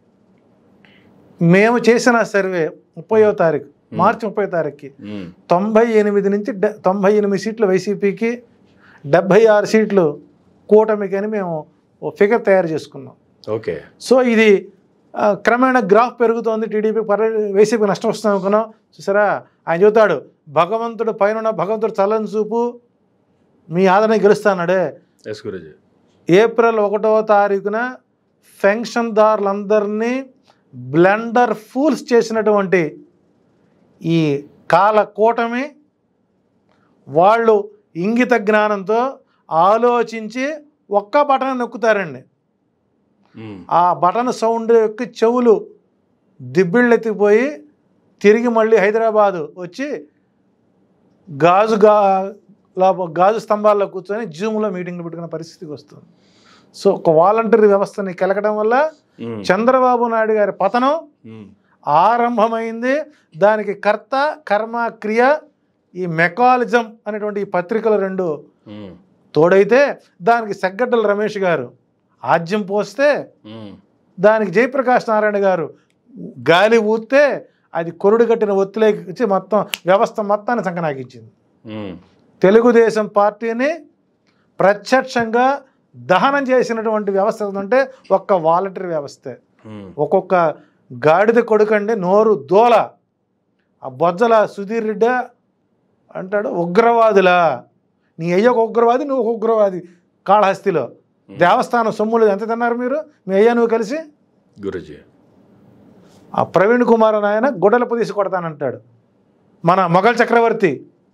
మేము చేసిన సర్వే ముప్పయో తారీఖు మార్చి ముప్పై తారీఖుకి ఉమ్. తొంభై ఎనిమిది నుంచి డె- తొంభై ఎనిమిది సీట్లు వైసీపీకి డెబ్భై ఆరు సీట్లు కూటమికి అని మేము ఓ ఫిగర్ తయారు చేసుకున్నాం ఓకే సో ఇది ఆ, క్రమేణా గ్రాఫ్ పెరుగుతోంది టీడీపీ పర్వ వైసీపీ నష్టం వస్తుంది అనుకున్నాం చూసారా ఆయన చెబుతాడు భగవంతుడు పైన భగవంతుడు చల్లని చూపు మీ ఆదరణ గెలుస్తానడే ఎస్ గురుజీ ఏప్రిల్ ఒకటో తారీఖున పెన్షన్దారులందరినీ బ్లెండర్ ఫూల్స్ చేసినటువంటి ఈ కాల కూటమి వాళ్ళు ఇంగిత జ్ఞానంతో ఆలోచించి ఒక్క బటన్ నొక్కుతారండి ఉమ్. ఆ బటన్ సౌండ్ యొక్క చెవులు దిబ్బిళ్ళెత్తిపోయి తిరిగి మళ్ళీ హైదరాబాదు వచ్చి గాజు గా లోప- గాజు స్తంభాల్లో కూర్చొని జూమ్లో మీటింగ్లు పెట్టుకునే పరిస్థితికి వస్తుంది సో ఒక వాలంటరీ వ్యవస్థని కెలకడం వల్ల ఉమ్. చంద్రబాబు నాయుడు గారి పతనం ఉమ్. ఆరంభమైంది దానికి కర్త కర్మ క్రియ ఈ మెకాలిజం అనేటువంటి ఈ పత్రికలు రెండు ఉమ్. తోడైతే దానికి సెగ్గడ్డల రమేష్ గారు ఆజ్యం పోస్తే ఉమ్. దానికి జయప్రకాష్ నారాయణ గారు గాలి ఊస్తే అది కొరుడు కట్టిన ఒత్తిలేకి ఇచ్చి మొత్తం వ్యవస్థ మొత్తాన్ని సంకనాకించింది ఉమ్. తెలుగుదేశం పార్టీని ప్రత్యక్షంగా దహనం చేసినటువంటి వ్యవస్థ ఏంటంటే ఒక్క వాలంటరీ వ్యవస్థే ఉమ్. ఒక్కొక్క గాడిద కొడుకండి నోరు దోల ఆ బొజ్జల సుధీర్ రెడ్డి అంటాడు ఉగ్రవాదులా నీ అయ్య ఒక ఉగ్రవాది నువ్వు ఒక ఉగ్రవాది కాళహస్తిలో దేవస్థానం సొమ్ములు ఎంత తిన్నారు మీరు మీ అయ్యా నువ్వు కలిసి గురుజీ ఆ ప్రవీణ్ కుమార్ అని ఆయన గొడ్డలపు తీసి కొడతానంటాడు మన మొఘల్ చక్రవర్తి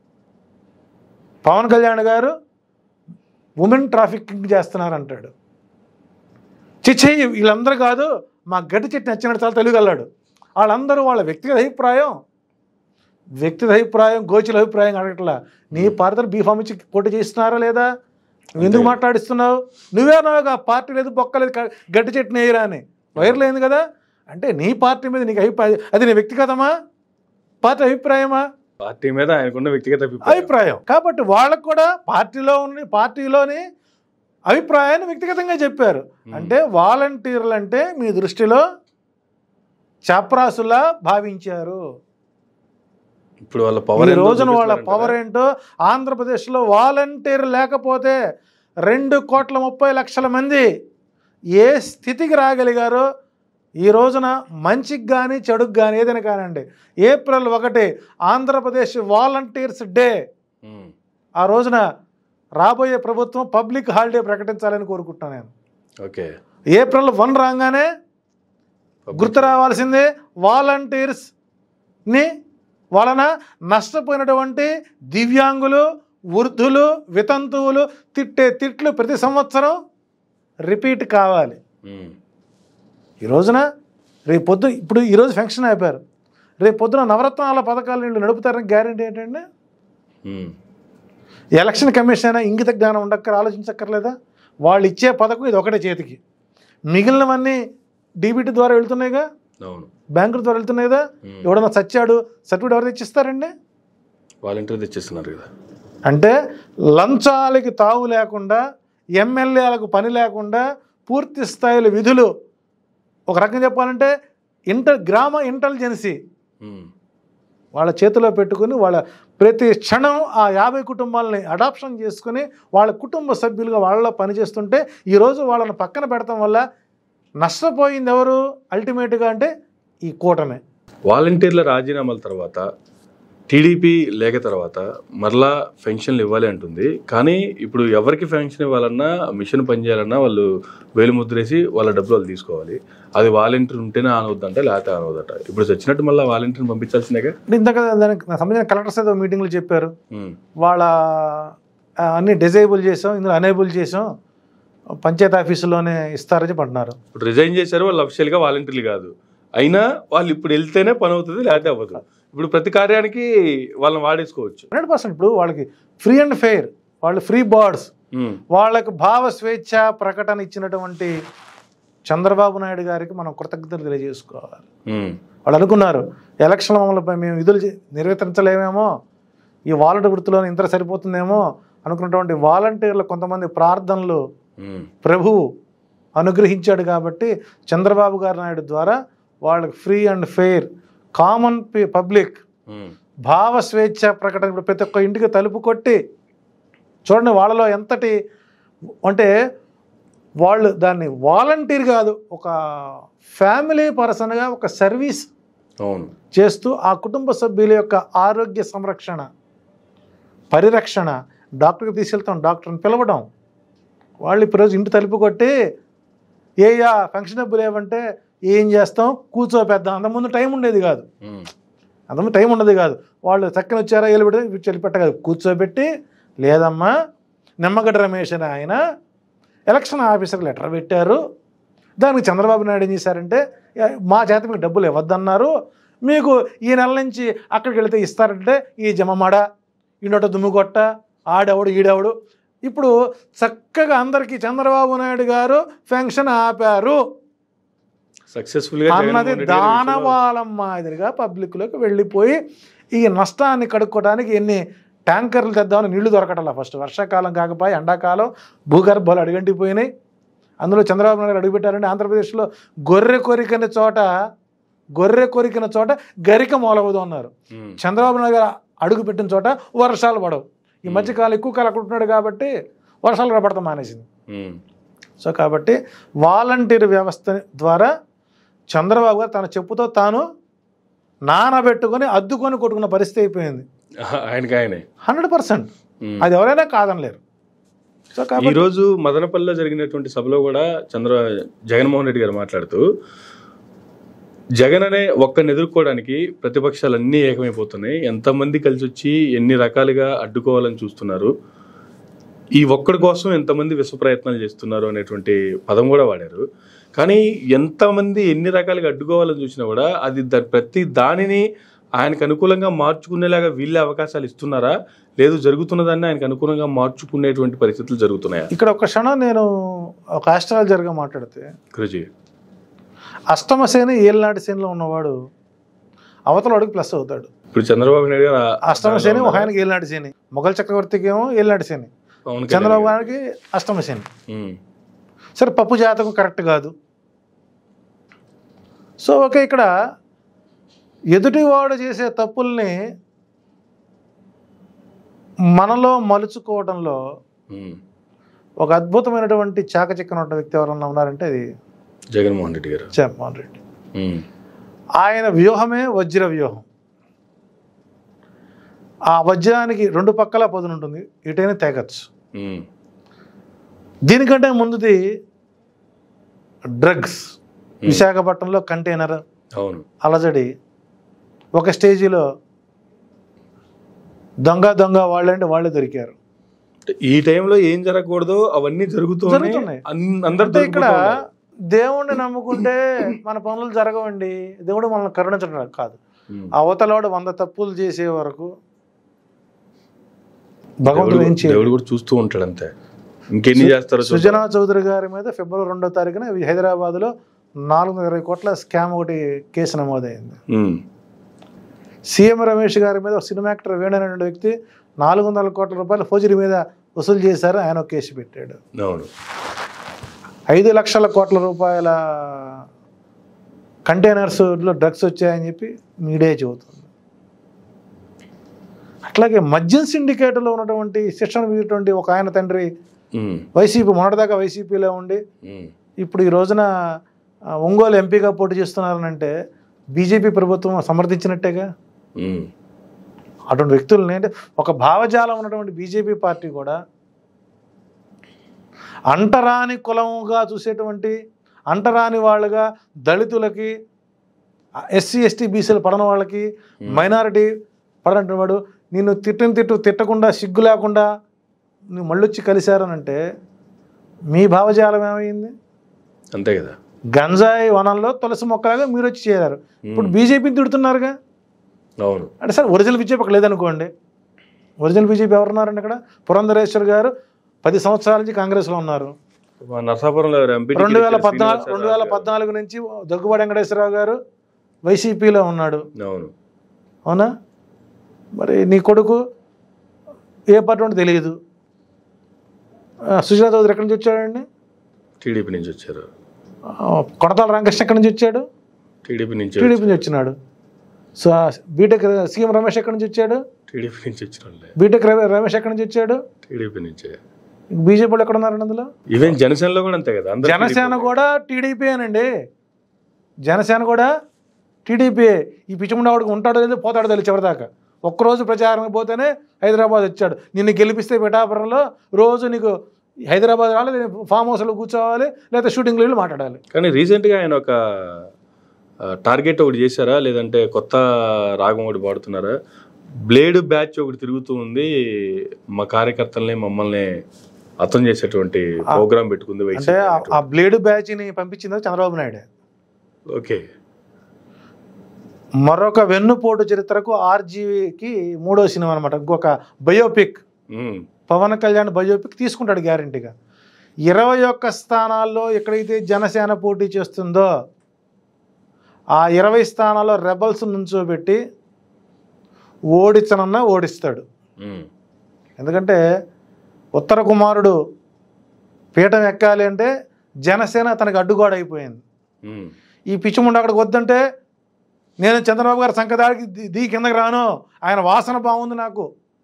పవన్ కళ్యాణ్ గారు ఉమెన్ ట్రాఫికింగ్ చేస్తున్నారంటాడు చిచ్చే వీళ్ళందరూ కాదు మా గడ్డి చెట్టు నచ్చినట్టు చాలా తెలుగల్లాడు వాళ్ళందరూ వాళ్ళ వ్యక్తిగత అభిప్రాయం వ్యక్తిగత అభిప్రాయం గోచుల అభిప్రాయం అడగట్లా నీ పార్టీలు బీఫామ్ ఇచ్చి పోటీ చేస్తున్నారా లేదా నువ్వు ఎందుకు మాట్లాడిస్తున్నావు నువ్వే నాగా పార్టీ లేదు బొక్కలేదు క- గడ్డి చెట్టు నేయరా అని వైరల్ అయింది కదా అంటే నీ పార్టీ మీద నీకు అభిప్రాయం అది నీ వ్యక్తిగతమా పార్టీ అభిప్రాయమా పార్టీ మీద ఆయనకున్న వ్యక్తిగత అభిప్రాయం అభిప్రాయం కాబట్టి వాళ్ళకు కూడా పార్టీలో ఉన్న పార్టీలోని అభిప్రాయాన్ని వ్యక్తిగతంగా చెప్పారు అంటే వాలంటీర్లు అంటే మీ దృష్టిలో చాప్రాసులా భావించారు ఇప్పుడు వాళ్ళ పవర్ ఈ రోజున వాళ్ళ పవర్ ఏంటో ఆంధ్రప్రదేశ్లో వాలంటీర్ లేకపోతే రెండు కోట్ల ముప్పై లక్షల మంది ఏ స్థితికి రాగలిగారో ఈ రోజున మంచికి కానీ చెడుకు కానీ ఏదైనా కానండి ఏప్రిల్ ఒకటి ఆంధ్రప్రదేశ్ వాలంటీర్స్ డే ఆ రోజున రాబోయే ప్రభుత్వం పబ్లిక్ హాలిడే ప్రకటించాలని కోరుకుంటున్నాను నేను ఓకే ఏప్రిల్ వన్ రాగానే గుర్తు రావాల్సిందే వాలంటీర్స్ని వలన నష్టపోయినటువంటి దివ్యాంగులు వృద్ధులు వితంతువులు తిట్టే తిట్లు ప్రతి సంవత్సరం రిపీట్ కావాలి ఉమ్. ఈ రోజున రేపు పొద్దు ఇప్పుడు ఈరోజు ఫంక్షన్ అయిపోయారు రేపు పొద్దున నవరత్నాల పథకాలు వీళ్ళు నడుపుతారని గ్యారెంటీ ఏంటంటే ఉమ్. ఎలక్షన్ కమిషన్ అయినా ఇంగిత జ్ఞానం ఉండక్కర ఆలోచించక్కర్లేదా వాళ్ళు ఇచ్చే పథకం ఇది ఒకటే చేతికి మిగిలినవన్నీ డీబీటీ ద్వారా వెళ్తున్నాయిగా అవును బ్యాంకుల ద్వారా వెళ్తున్నాయి కదా ఉమ్. ఎవడన్నా చచ్చాడు సర్టిఫికేట్ ఎవరు తెచ్చిస్తారండి వాలంటీర్ తెచ్చేస్తున్నారు కదా అంటే లంచాలకి తావు లేకుండా ఎమ్మెల్యేలకు పని లేకుండా పూర్తి స్థాయిలో విధులు ఒక రకంగా చెప్పాలంటే ఇంటర్ గ్రామ ఇంటెలిజెన్సీ ఉమ్. వాళ్ళ చేతిలో పెట్టుకుని వాళ్ళ ప్రతి క్షణం ఆ యాభై కుటుంబాలని అడాప్షన్ చేసుకుని వాళ్ళ కుటుంబ సభ్యులుగా వాళ్ళలో పనిచేస్తుంటే ఈరోజు వాళ్ళని పక్కన పెడతాం వల్ల నష్టపోయింది ఎవరు అల్టిమేట్గా అంటే ఈ కూటమే వాలంటీర్ల రాజీనామాల తర్వాత టీడీపీ లేక తర్వాత మరలా పెన్షన్లు ఇవ్వాలి అంటుంది కానీ ఇప్పుడు ఎవరికి పెన్షన్ ఇవ్వాలన్నా మిషన్ పనిచేయాలన్నా వాళ్ళు వేలు ముద్రేసి వాళ్ళ డబ్బులు వాళ్ళు తీసుకోవాలి అది వాలంటీర్ ఉంటేనే ఆనవద్దంట లేకపోతే ఆనవద్దట ఇప్పుడు చచ్చినట్టు మళ్ళీ వాలంటీర్ని పంపించాల్సిందేగా అంటే ఇందాక దానికి సంబంధించిన కలెక్టర్స్ ఏదో మీటింగ్లో చెప్పారు ఉమ్. వాళ్ళ ఆ, అన్ని డిజేబుల్ చేసాం ఇందులో అనేబుల్ చేసాం పంచాయతీ ఆఫీసులోనే ఇస్తారని చెప్పి అంటున్నారు ఇప్పుడు రిజైన్ చేశారు వాళ్ళు అఫిషియల్గా వాలంటీర్లు కాదు అయినా వాళ్ళు ఇప్పుడు వెళ్తేనే పని అవుతుంది లేకపోతే అవ్వదు ఇప్పుడు ప్రతి కార్యానికి వాళ్ళని వాడేసుకోవచ్చు హండ్రెడ్ పర్సెంట్ ఇప్పుడు వాళ్ళకి ఫ్రీ అండ్ ఫెయిర్ వాళ్ళు ఫ్రీ బర్డ్స్ ఉమ్. వాళ్ళకు భావ స్వేచ్ఛ ప్రకటన ఇచ్చినటువంటి చంద్రబాబు నాయుడు గారికి మనం కృతజ్ఞతలు తెలియజేసుకోవాలి ఉమ్. వాళ్ళు అనుకున్నారు ఎలక్షన్ మమ్మల్ని మేము విధులు చే- నిర్వర్తించలేమేమో ఈ వాలంటీర్ వృత్తిలో ఇంత సరిపోతుందేమో అనుకున్నటువంటి వాలంటీర్లు కొంతమంది ప్రార్థనలు ఉమ్. ప్రభువు అనుగ్రహించాడు కాబట్టి చంద్రబాబు గారి నాయుడు ద్వారా వాళ్ళకి free and fair common public um. భావ స్వేచ్ఛ ప్రకటన ఇప్పుడు ప్రతి ఒక్క ఇంటికి తలుపు కొట్టి చూడండి వాళ్ళలో ఎంతటి అంటే వాళ్ళు దాన్ని వాలంటీర్ కాదు ఒక ఫ్యామిలీ పర్సన్గా ఒక సర్వీస్ అవును చేస్తూ ఆ కుటుంబ సభ్యుల యొక్క ఆరోగ్య సంరక్షణ పరిరక్షణ డాక్టర్కి తీసుకెళ్తాం డాక్టర్ని పిలవడం వాళ్ళు ఇప్పుడు రోజు ఇంటి తలుపు కొట్టి ఏయా ఫంక్షన్ డబ్బులు ఏమంటే ఏం చేస్తాం కూర్చోపెద్దాం అంతకుముందు టైం ఉండేది కాదు ఉమ్. అంతకుముందు టైం ఉండదు కాదు వాళ్ళు చక్కన వచ్చారా ఏళ్ళు పెట్టి చెల్లిపెట్టగాదు కూర్చోబెట్టి లేదమ్మా నిమ్మగడ్డ రమేష్ అని ఆయన ఎలక్షన్ ఆఫీసర్ లెటర్ పెట్టారు దానికి చంద్రబాబు నాయుడు ఏం చేశారంటే "యా, మా చేత మీకు డబ్బులు ఇవ్వద్దన్నారు మీకు ఈ నెల నుంచి అక్కడికి వెళితే ఇస్తారంటే ఈ జమమాడ ఈడొట దుమ్ముగొట్ట ఆడెవడు ఈడెవడు ఇప్పుడు చక్కగా అందరికీ చంద్రబాబు నాయుడు గారు ఫెన్షన్ ఆపారు సక్సెస్ఫుల్ గా అన్నది జగన్మోహన్ రెడ్డి గారి విషయంలో- దానవాళం మాదిరిగా పబ్లిక్లోకి వెళ్ళిపోయి ఈ నష్టాన్ని కడుక్కోవడానికి ఎన్ని ట్యాంకర్లు తెద్దామని నీళ్లు దొరకటల్లా ఫస్ట్ వర్షాకాలం కాకపోయి ఎండాకాలం భూగర్భాలు అడుగంటిపోయినాయి అందులో చంద్రబాబు నాయుడు అడుగుపెట్టారంటే ఆంధ్రప్రదేశ్లో గొర్రె కొరికిన చోట గొర్రె కొరికిన చోట గరిక మొలవదు అన్నారు ఉమ్. చంద్రబాబు నాయుడు గారు అడుగు పెట్టిన చోట వర్షాలు పడవు ఈ మధ్యకాలం ఎక్కువ కాలం అక్కడ ఉంటున్నాడు కాబట్టి వర్షాలు పడతాం మానేసింది ఉమ్. సో కాబట్టి వాలంటీర్ వ్యవస్థ ద్వారా చంద్రబాబు గారు తన చెప్పుతో తాను నానబెట్టుకొని అద్దుకొని కొట్టుకున్న పరిస్థితి అయిపోయింది ఆయనకి ఆయనే హండ్రెడ్ పర్సెంట్ ఉమ్. అది ఎవరైనా కాదనలేరు సో ఈ కాబట్టి రోజు మదనపల్లిలో జరిగినటువంటి సభలో కూడా చంద్ర జగన్మోహన్ రెడ్డి గారు మాట్లాడుతూ జగన్ అనే ఒక్కరిని ఎదుర్కోవడానికి ప్రతిపక్షాలు అన్నీ ఏకమైపోతున్నాయి ఎంతమంది కలిసి వచ్చి ఎన్ని రకాలుగా అడ్డుకోవాలని చూస్తున్నారు ఈ ఒక్కడి కోసం ఎంతమంది విశ్వ ప్రయత్నాలు చేస్తున్నారు అనేటువంటి పదం కూడా వాడారు కానీ ఎంతమంది ఎన్ని రకాలుగా అడ్డుకోవాలని చూసినా కూడా అది ద- ప్రతి దానిని ఆయనకు అనుకూలంగా మార్చుకునేలాగా వీళ్ళే అవకాశాలు ఇస్తున్నారా లేదు జరుగుతున్నదాన్ని ఆయనకు అనుకూలంగా మార్చుకునేటువంటి పరిస్థితులు జరుగుతున్నాయా ఇక్కడ ఒక క్షణం నేను ఒక ఆస్ట్రాలజర్గా మాట్లాడితే గురుజీ అష్టమ శని ఏళ్ళనాటి శనిలో ఉన్నవాడు అవతల వాడికి ప్లస్ అవుతాడు ఇప్పుడు చంద్రబాబు నాయుడు గారు ఆ- అష్టమ శని ఒక ఆయనకి ఏలినాటి శని మొఘల్ చక్రవర్తికి ఏమో ఏలినాటి శని పవన్ కళ్యాణ్ చంద్రబాబు గారు. గారికి అష్టమ శని ఉమ్, సరే పప్పు జాతకం కరెక్ట్ కాదు సో ఓకే ఇక్కడ ఎదుటివాడు చేసే తప్పుల్ని మనలో మలుచుకోవడంలో ఉమ్. ఒక అద్భుతమైనటువంటి చాకచక్యన వ్యక్తి ఎవరన్నా ఉన్నారంటే అది జగన్మోహన్ రెడ్డి గారు జగన్మోహన్ రెడ్డి ఉమ్, ఆయన వ్యూహమే వజ్ర వ్యూహం ఆ వజ్రానికి రెండు పక్కల పదును ఉంటుంది ఇటైనా తెగచ్చు ఉమ్, దీనికంటే ముందుది డ్రగ్స్ విశాఖపట్నంలో కంటైనర్ అవును అలజడి ఒక స్టేజీలో దొంగ దొంగ వాళ్ళంటే వాళ్ళే దొరికారు ఈ టైంలో ఏం జరగకూడదో అవన్నీ జరుగుతున్నాయి జరుగుతున్నాయి. అన్- అందరు అంటే ఇక్కడ దొరికిపోతున్నారు. దేవుణ్ణి నమ్ముకుంటే మన పనులు జరగవండి దేవుడు మనల్ని కరుణించడం కాదు ఉమ్. అవతలోడు వంద తప్పులు చేసే వరకు భగవంతుడు ఏం దేవుడు చేయడు దేవుడు కూడా చూస్తూ ఉంటాడు అంతే ఇంకెన్ని చేస్తారో చూద్దాం. సుజనా చౌదరి గారి మీద ఫిబ్రవరి రెండో తారీఖున హైదరాబాద్లో నాలుగు వందల ఇరవై కోట్ల స్కామ్ ఒకటి కేసు నమోదైంది ఉమ్, సీఎం రమేష్ గారి మీద ఒక సినిమా యాక్టర్ వేణు అనే వ్యక్తి నాలుగు వందల కోట్ల రూపాయల ఫోజరీ మీద వసూలు చేశారు ఆయన ఒక కేసు పెట్టాడు అవును ఐదు లక్షల కోట్ల రూపాయల కంటైనర్స్లో డ్రగ్స్ వచ్చాయని చెప్పి మీడియా చెబుతుంది అట్లాగే మద్యం సిండికేట్లో ఉన్నటువంటి శిక్షణ ఇటువంటి ఒక ఆయన తండ్రి ఉమ్, వైసీపీ మొన్నటిదాకా వైసీపీలో ఉండి ఉమ్, ఇప్పుడు ఈ రోజున ఆ, ఒంగోలు ఎంపీగా పోటీ చేస్తున్నారనంటే బీజేపీ ప్రభుత్వం సమర్థించినట్టేగా ఉమ్, అటువంటి వ్యక్తుల్ని అంటే ఒక భావజాలం ఉన్నటువంటి బీజేపీ పార్టీ కూడా అంటరాని కులముగా చూసేటువంటి అంటరాని వాళ్ళుగా దళితులకి ఎస్సీ ఎస్టీ బీసీలు పడని వాళ్ళకి మైనారిటీ పడనటువంటి వాడు నిన్ను తిట్టిన తిట్టు తిట్టకుండా సిగ్గు లేకుండా నువ్వు మళ్ళొచ్చి కలిశారనంటే మీ భావజాలం ఏమైంది అంతే కదా గంజాయి వనంలో తులసి మొక్కలాగా మీరు వచ్చి చేరారు ఇప్పుడు బీజేపీని తిడుతున్నారుగా అవును అంటే సార్ ఒరిజినల్ బీజేపీ అక్కడ లేదనుకోండి ఒరిజినల్ బీజేపీ ఎవరున్నారండి ఇక్కడ పురంధరేశ్వర్ గారు పది సంవత్సరాల నుంచి కాంగ్రెస్లో ఉన్నారు మా నరసాపురంలో ఎవరు ఎంపీ రెండు వేల టికెట్ పద్నాలుగు శ్రీనివాసరావు రెండు వేల గారు. పద్నాలుగు నుంచి దగ్గుబాటి వెంకటేశ్వరరావు గారు వైసీపీలో ఉన్నాడు అవును అవునా మరి నీ కొడుకు ఏ పార్టీ ఉంటే తెలియదు ఆ, సుజనా చౌదరి ఎక్కడి నుంచి వచ్చాడండి టీడీపీ నుంచి వచ్చారు ఆ, కొడతాల రామకృష్ణ ఎక్కడి నుంచి వచ్చాడు టీడీపీ నుంచి టీడీపీ నుంచి వచ్చినాడు సో ఆ బీటెక్ సీఎం రమేష్ ఎక్కడి నుంచి వచ్చాడు టీడీపీ నుంచి వచ్చిన వాళ్ళే బీటెక్ రవి రమేష్ ఎక్కడి నుంచి వచ్చాడు టీడీపీ నుంచే బీజేపీ వాళ్ళు ఎక్కడ ఉన్నారండి అందులో ఈవెన్ జనసేనలో కూడా అంతే కదా అందరూ జనసేన TDP. కూడా టీడీపీ అనండి జనసేన కూడా టీడీపీ ఈ పిచ్చిముండవాడికి ఉంటాడో లేదో పోతాడో తెలియదు చివరిదాకా ఒక్కరోజు ప్రచారం పోతేనే హైదరాబాద్ వచ్చాడు నిన్ను గెలిపిస్తే పిఠాపురంలో రోజు నీకు హైదరాబాద్ రావాలి ఫామ్ హౌస్లో కూర్చోవాలి లేదా షూటింగ్లో వెళ్ళి మాట్లాడాలి కానీ రీసెంట్గా ఆయన ఒక టార్గెట్ ఒకటి చేశారా లేదంటే కొత్త రాగం ఒకటి పాడుతున్నారా బ్లేడ్ బ్యాచ్ ఒకటి తిరుగుతూ ఉంది మా కార్యకర్తల్ని మమ్మల్ని అర్థం చేసేటువంటి ప్రోగ్రామ్ పెట్టుకుంది అంటే వైసీపీ ఆ- ఆ బ్లేడ్ బ్యాచ్ని పంపించింది చంద్రబాబు నాయుడు ఓకే మరొక వెన్నుపోటు చరిత్రకు ఆర్జీకి మూడో సినిమా అనమాట ఇంకొక biopic um, Pawan Kalyan biopic తీసుకుంటాడు గ్యారంటీగా ఇరవై ఒక్క స్థానాల్లో ఎక్కడైతే జనసేన పోటీ చేస్తుందో ఆ ఇరవై స్థానాల్లో రెబల్స్ నుంచోబెట్టి ఓడించనన్నా ఓడిస్తాడు ఉమ్, ఎందుకంటే ఉత్తర కుమారుడు పీఠం ఎక్కాలి అంటే జనసేన తనకు అడ్డుగోడ అయిపోయింది ఉమ్, ఈ పిచ్చిముండ అక్కడికి వద్దంటే నేను చంద్రబాబు గారి సంకదాడికి దీ- దీ కిందకి రాను ఆయన వాసన బాగుంది నాకు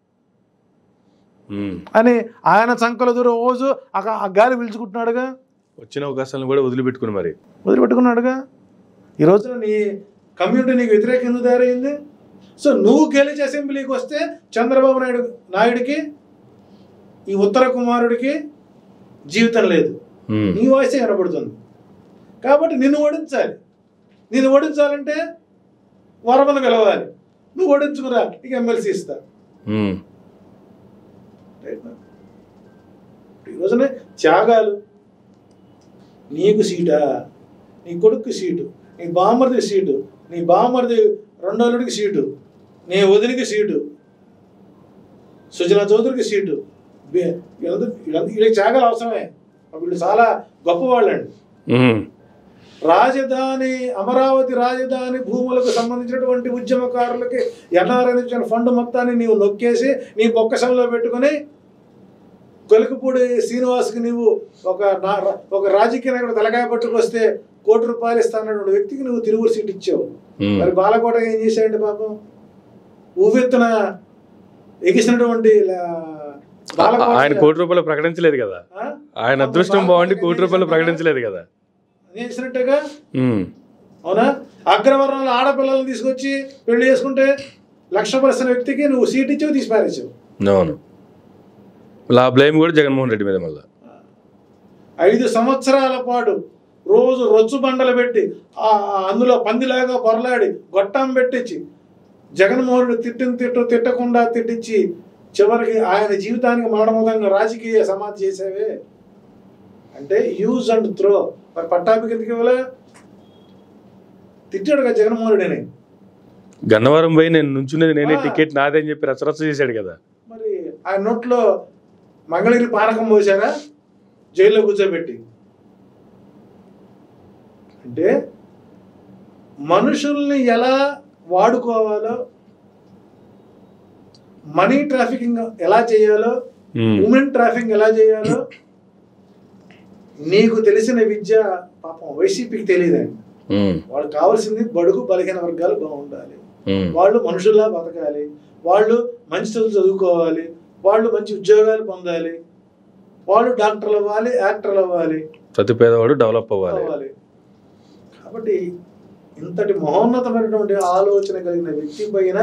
ఉమ్. అని ఆయన సంకల దూరం రోజు ఆ- ఆ గాలి పీల్చుకుంటున్నాడుగా వచ్చిన అవకాశాలను కూడా వదిలిపెట్టుకుని మరి వదిలిపెట్టుకున్నాడుగా ఈ రోజున నీ కమ్యూనిటీ నీకు వ్యతిరేకం ఎందుకు తయారైంది సో నువ్వు గెలిచి అసెంబ్లీకి వస్తే చంద్రబాబు నాయుడు నాయుడికి ఈ ఉత్తర కుమారుడికి జీవితం లేదు ఉమ్, నీ వాయిసే కనబడుతుంది కాబట్టి నిన్ను ఓడించాలి నిన్ను ఓడించాలంటే వరమను గెలవాలి నువ్వు ఓడించుకురా నీకు ఎమ్మెల్సీ ఇస్తా ఉమ్, రైట్ ఈ రోజున త్యాగాలు నీకు సీటా నీ కొడుకు సీటు నీ బామ్మర్ది సీటు నీ బామ్మర్ది రెండోళ్ళకి సీటు నీ వదిలికి సీటు సుజనా చౌదరికి సీటు వీ- వీళ్ళందరూ- వీళ్ళందరూ- వీళ్ళకి త్యాగాలు అవసరమే వీళ్ళు చాలా గొప్పవాళ్ళండి ఉమ్. రాజధాని అమరావతి రాజధాని భూములకు సంబంధించినటువంటి ఉద్యమకారులకి ఎన్ఆర్ఎన్ ఇచ్చిన ఫండ్ మొత్తాన్ని నీవు నొక్కేసి నీ బొక్కసంలో పెట్టుకొని కొలికపూడి శ్రీనివాస్కి నీవు ఒక నా- ఒక రాజకీయ నాయకుడు తలకాయ పట్టుకొస్తే కోటి రూపాయలు ఇస్తానటువంటి వ్యక్తికి నువ్వు తిరువురు సీట్ ఇచ్చావు ఉమ్. మరి బాలకోట ఏం చేశాడండి పాపం ఊవెత్తున ఎగిసినటువంటి లా- బాలకోట ఆయన కోటి రూపాయలు ప్రకటించలేదు కదా ఆ? ఆయన అదృష్టం బాగుండి కోటి రూపాయలు ప్రకటించలేదు కదా చేసినట్టుగా ఉమ్. అవునా అగ్రవర్ణాల ఆడపిల్లల్ని తీసుకొచ్చి పెళ్లి చేసుకుంటే లక్ష పర్సెంట్ వ్యక్తికి నువ్వు సీట్ ఇచ్చావు తీసి పారేసావు అవును లా బ్లేమ్ కూడా జగన్మోహన్ రెడ్డి మీద మళ్ళీ ఐదు సంవత్సరాల పాటు రోజు రొచ్చు బండలు పెట్టి ఆ ఆ అందులో పందిలాగా పొరలాడి గొట్టం పెట్టించి జగన్మోహన్ రెడ్డి తిట్టిన తిట్టు తిట్టకుండా తిట్టించి చివరికి ఆయన జీవితానికి మాడమోదంగా రాజకీయ సమాధి చేసేవే అంటే యూజ్ అండ్ త్రో మరి పట్టాభి కిందకి ఇవ్వలే తిట్టాడు కదా జగన్మోహన్ రెడ్డిని గన్నవరం పోయి నేను నుంచునేది నేనే ఆ. టికెట్ నాదే అని చెప్పి రచరచ చేశాడు కదా మరి ఆయన నోట్లో మంగళగిరి పానకం పోసారా జైల్లో కూర్చోబెట్టి అంటే మనుషుల్ని ఎలా వాడుకోవాలో మనీ ట్రాఫికింగ్ ఎలా చేయాలో ఉమ్. ఉమెన్ ట్రాఫికింగ్ ఎలా చేయాలో నీకు తెలిసిన విద్య పాపం వైసీపీకి తెలియదండి ఉమ్. వాళ్ళకి కావాల్సింది బడుగు బలహీన వర్గాలు బాగుండాలి ఉమ్. వాళ్ళు మనుషుల్లా బతకాలి వాళ్ళు మంచి చదువు చదువుకోవాలి వాళ్ళు మంచి ఉద్యోగాలు పొందాలి వాళ్ళు డాక్టర్లు అవ్వాలి యాక్టర్లు అవ్వాలి ప్రతి పేదవాడు డెవలప్ అవ్వాలి అవ్వాలి కాబట్టి ఇంతటి మహోన్నతమైనటువంటి ఆలోచన కలిగిన వ్యక్తి పైన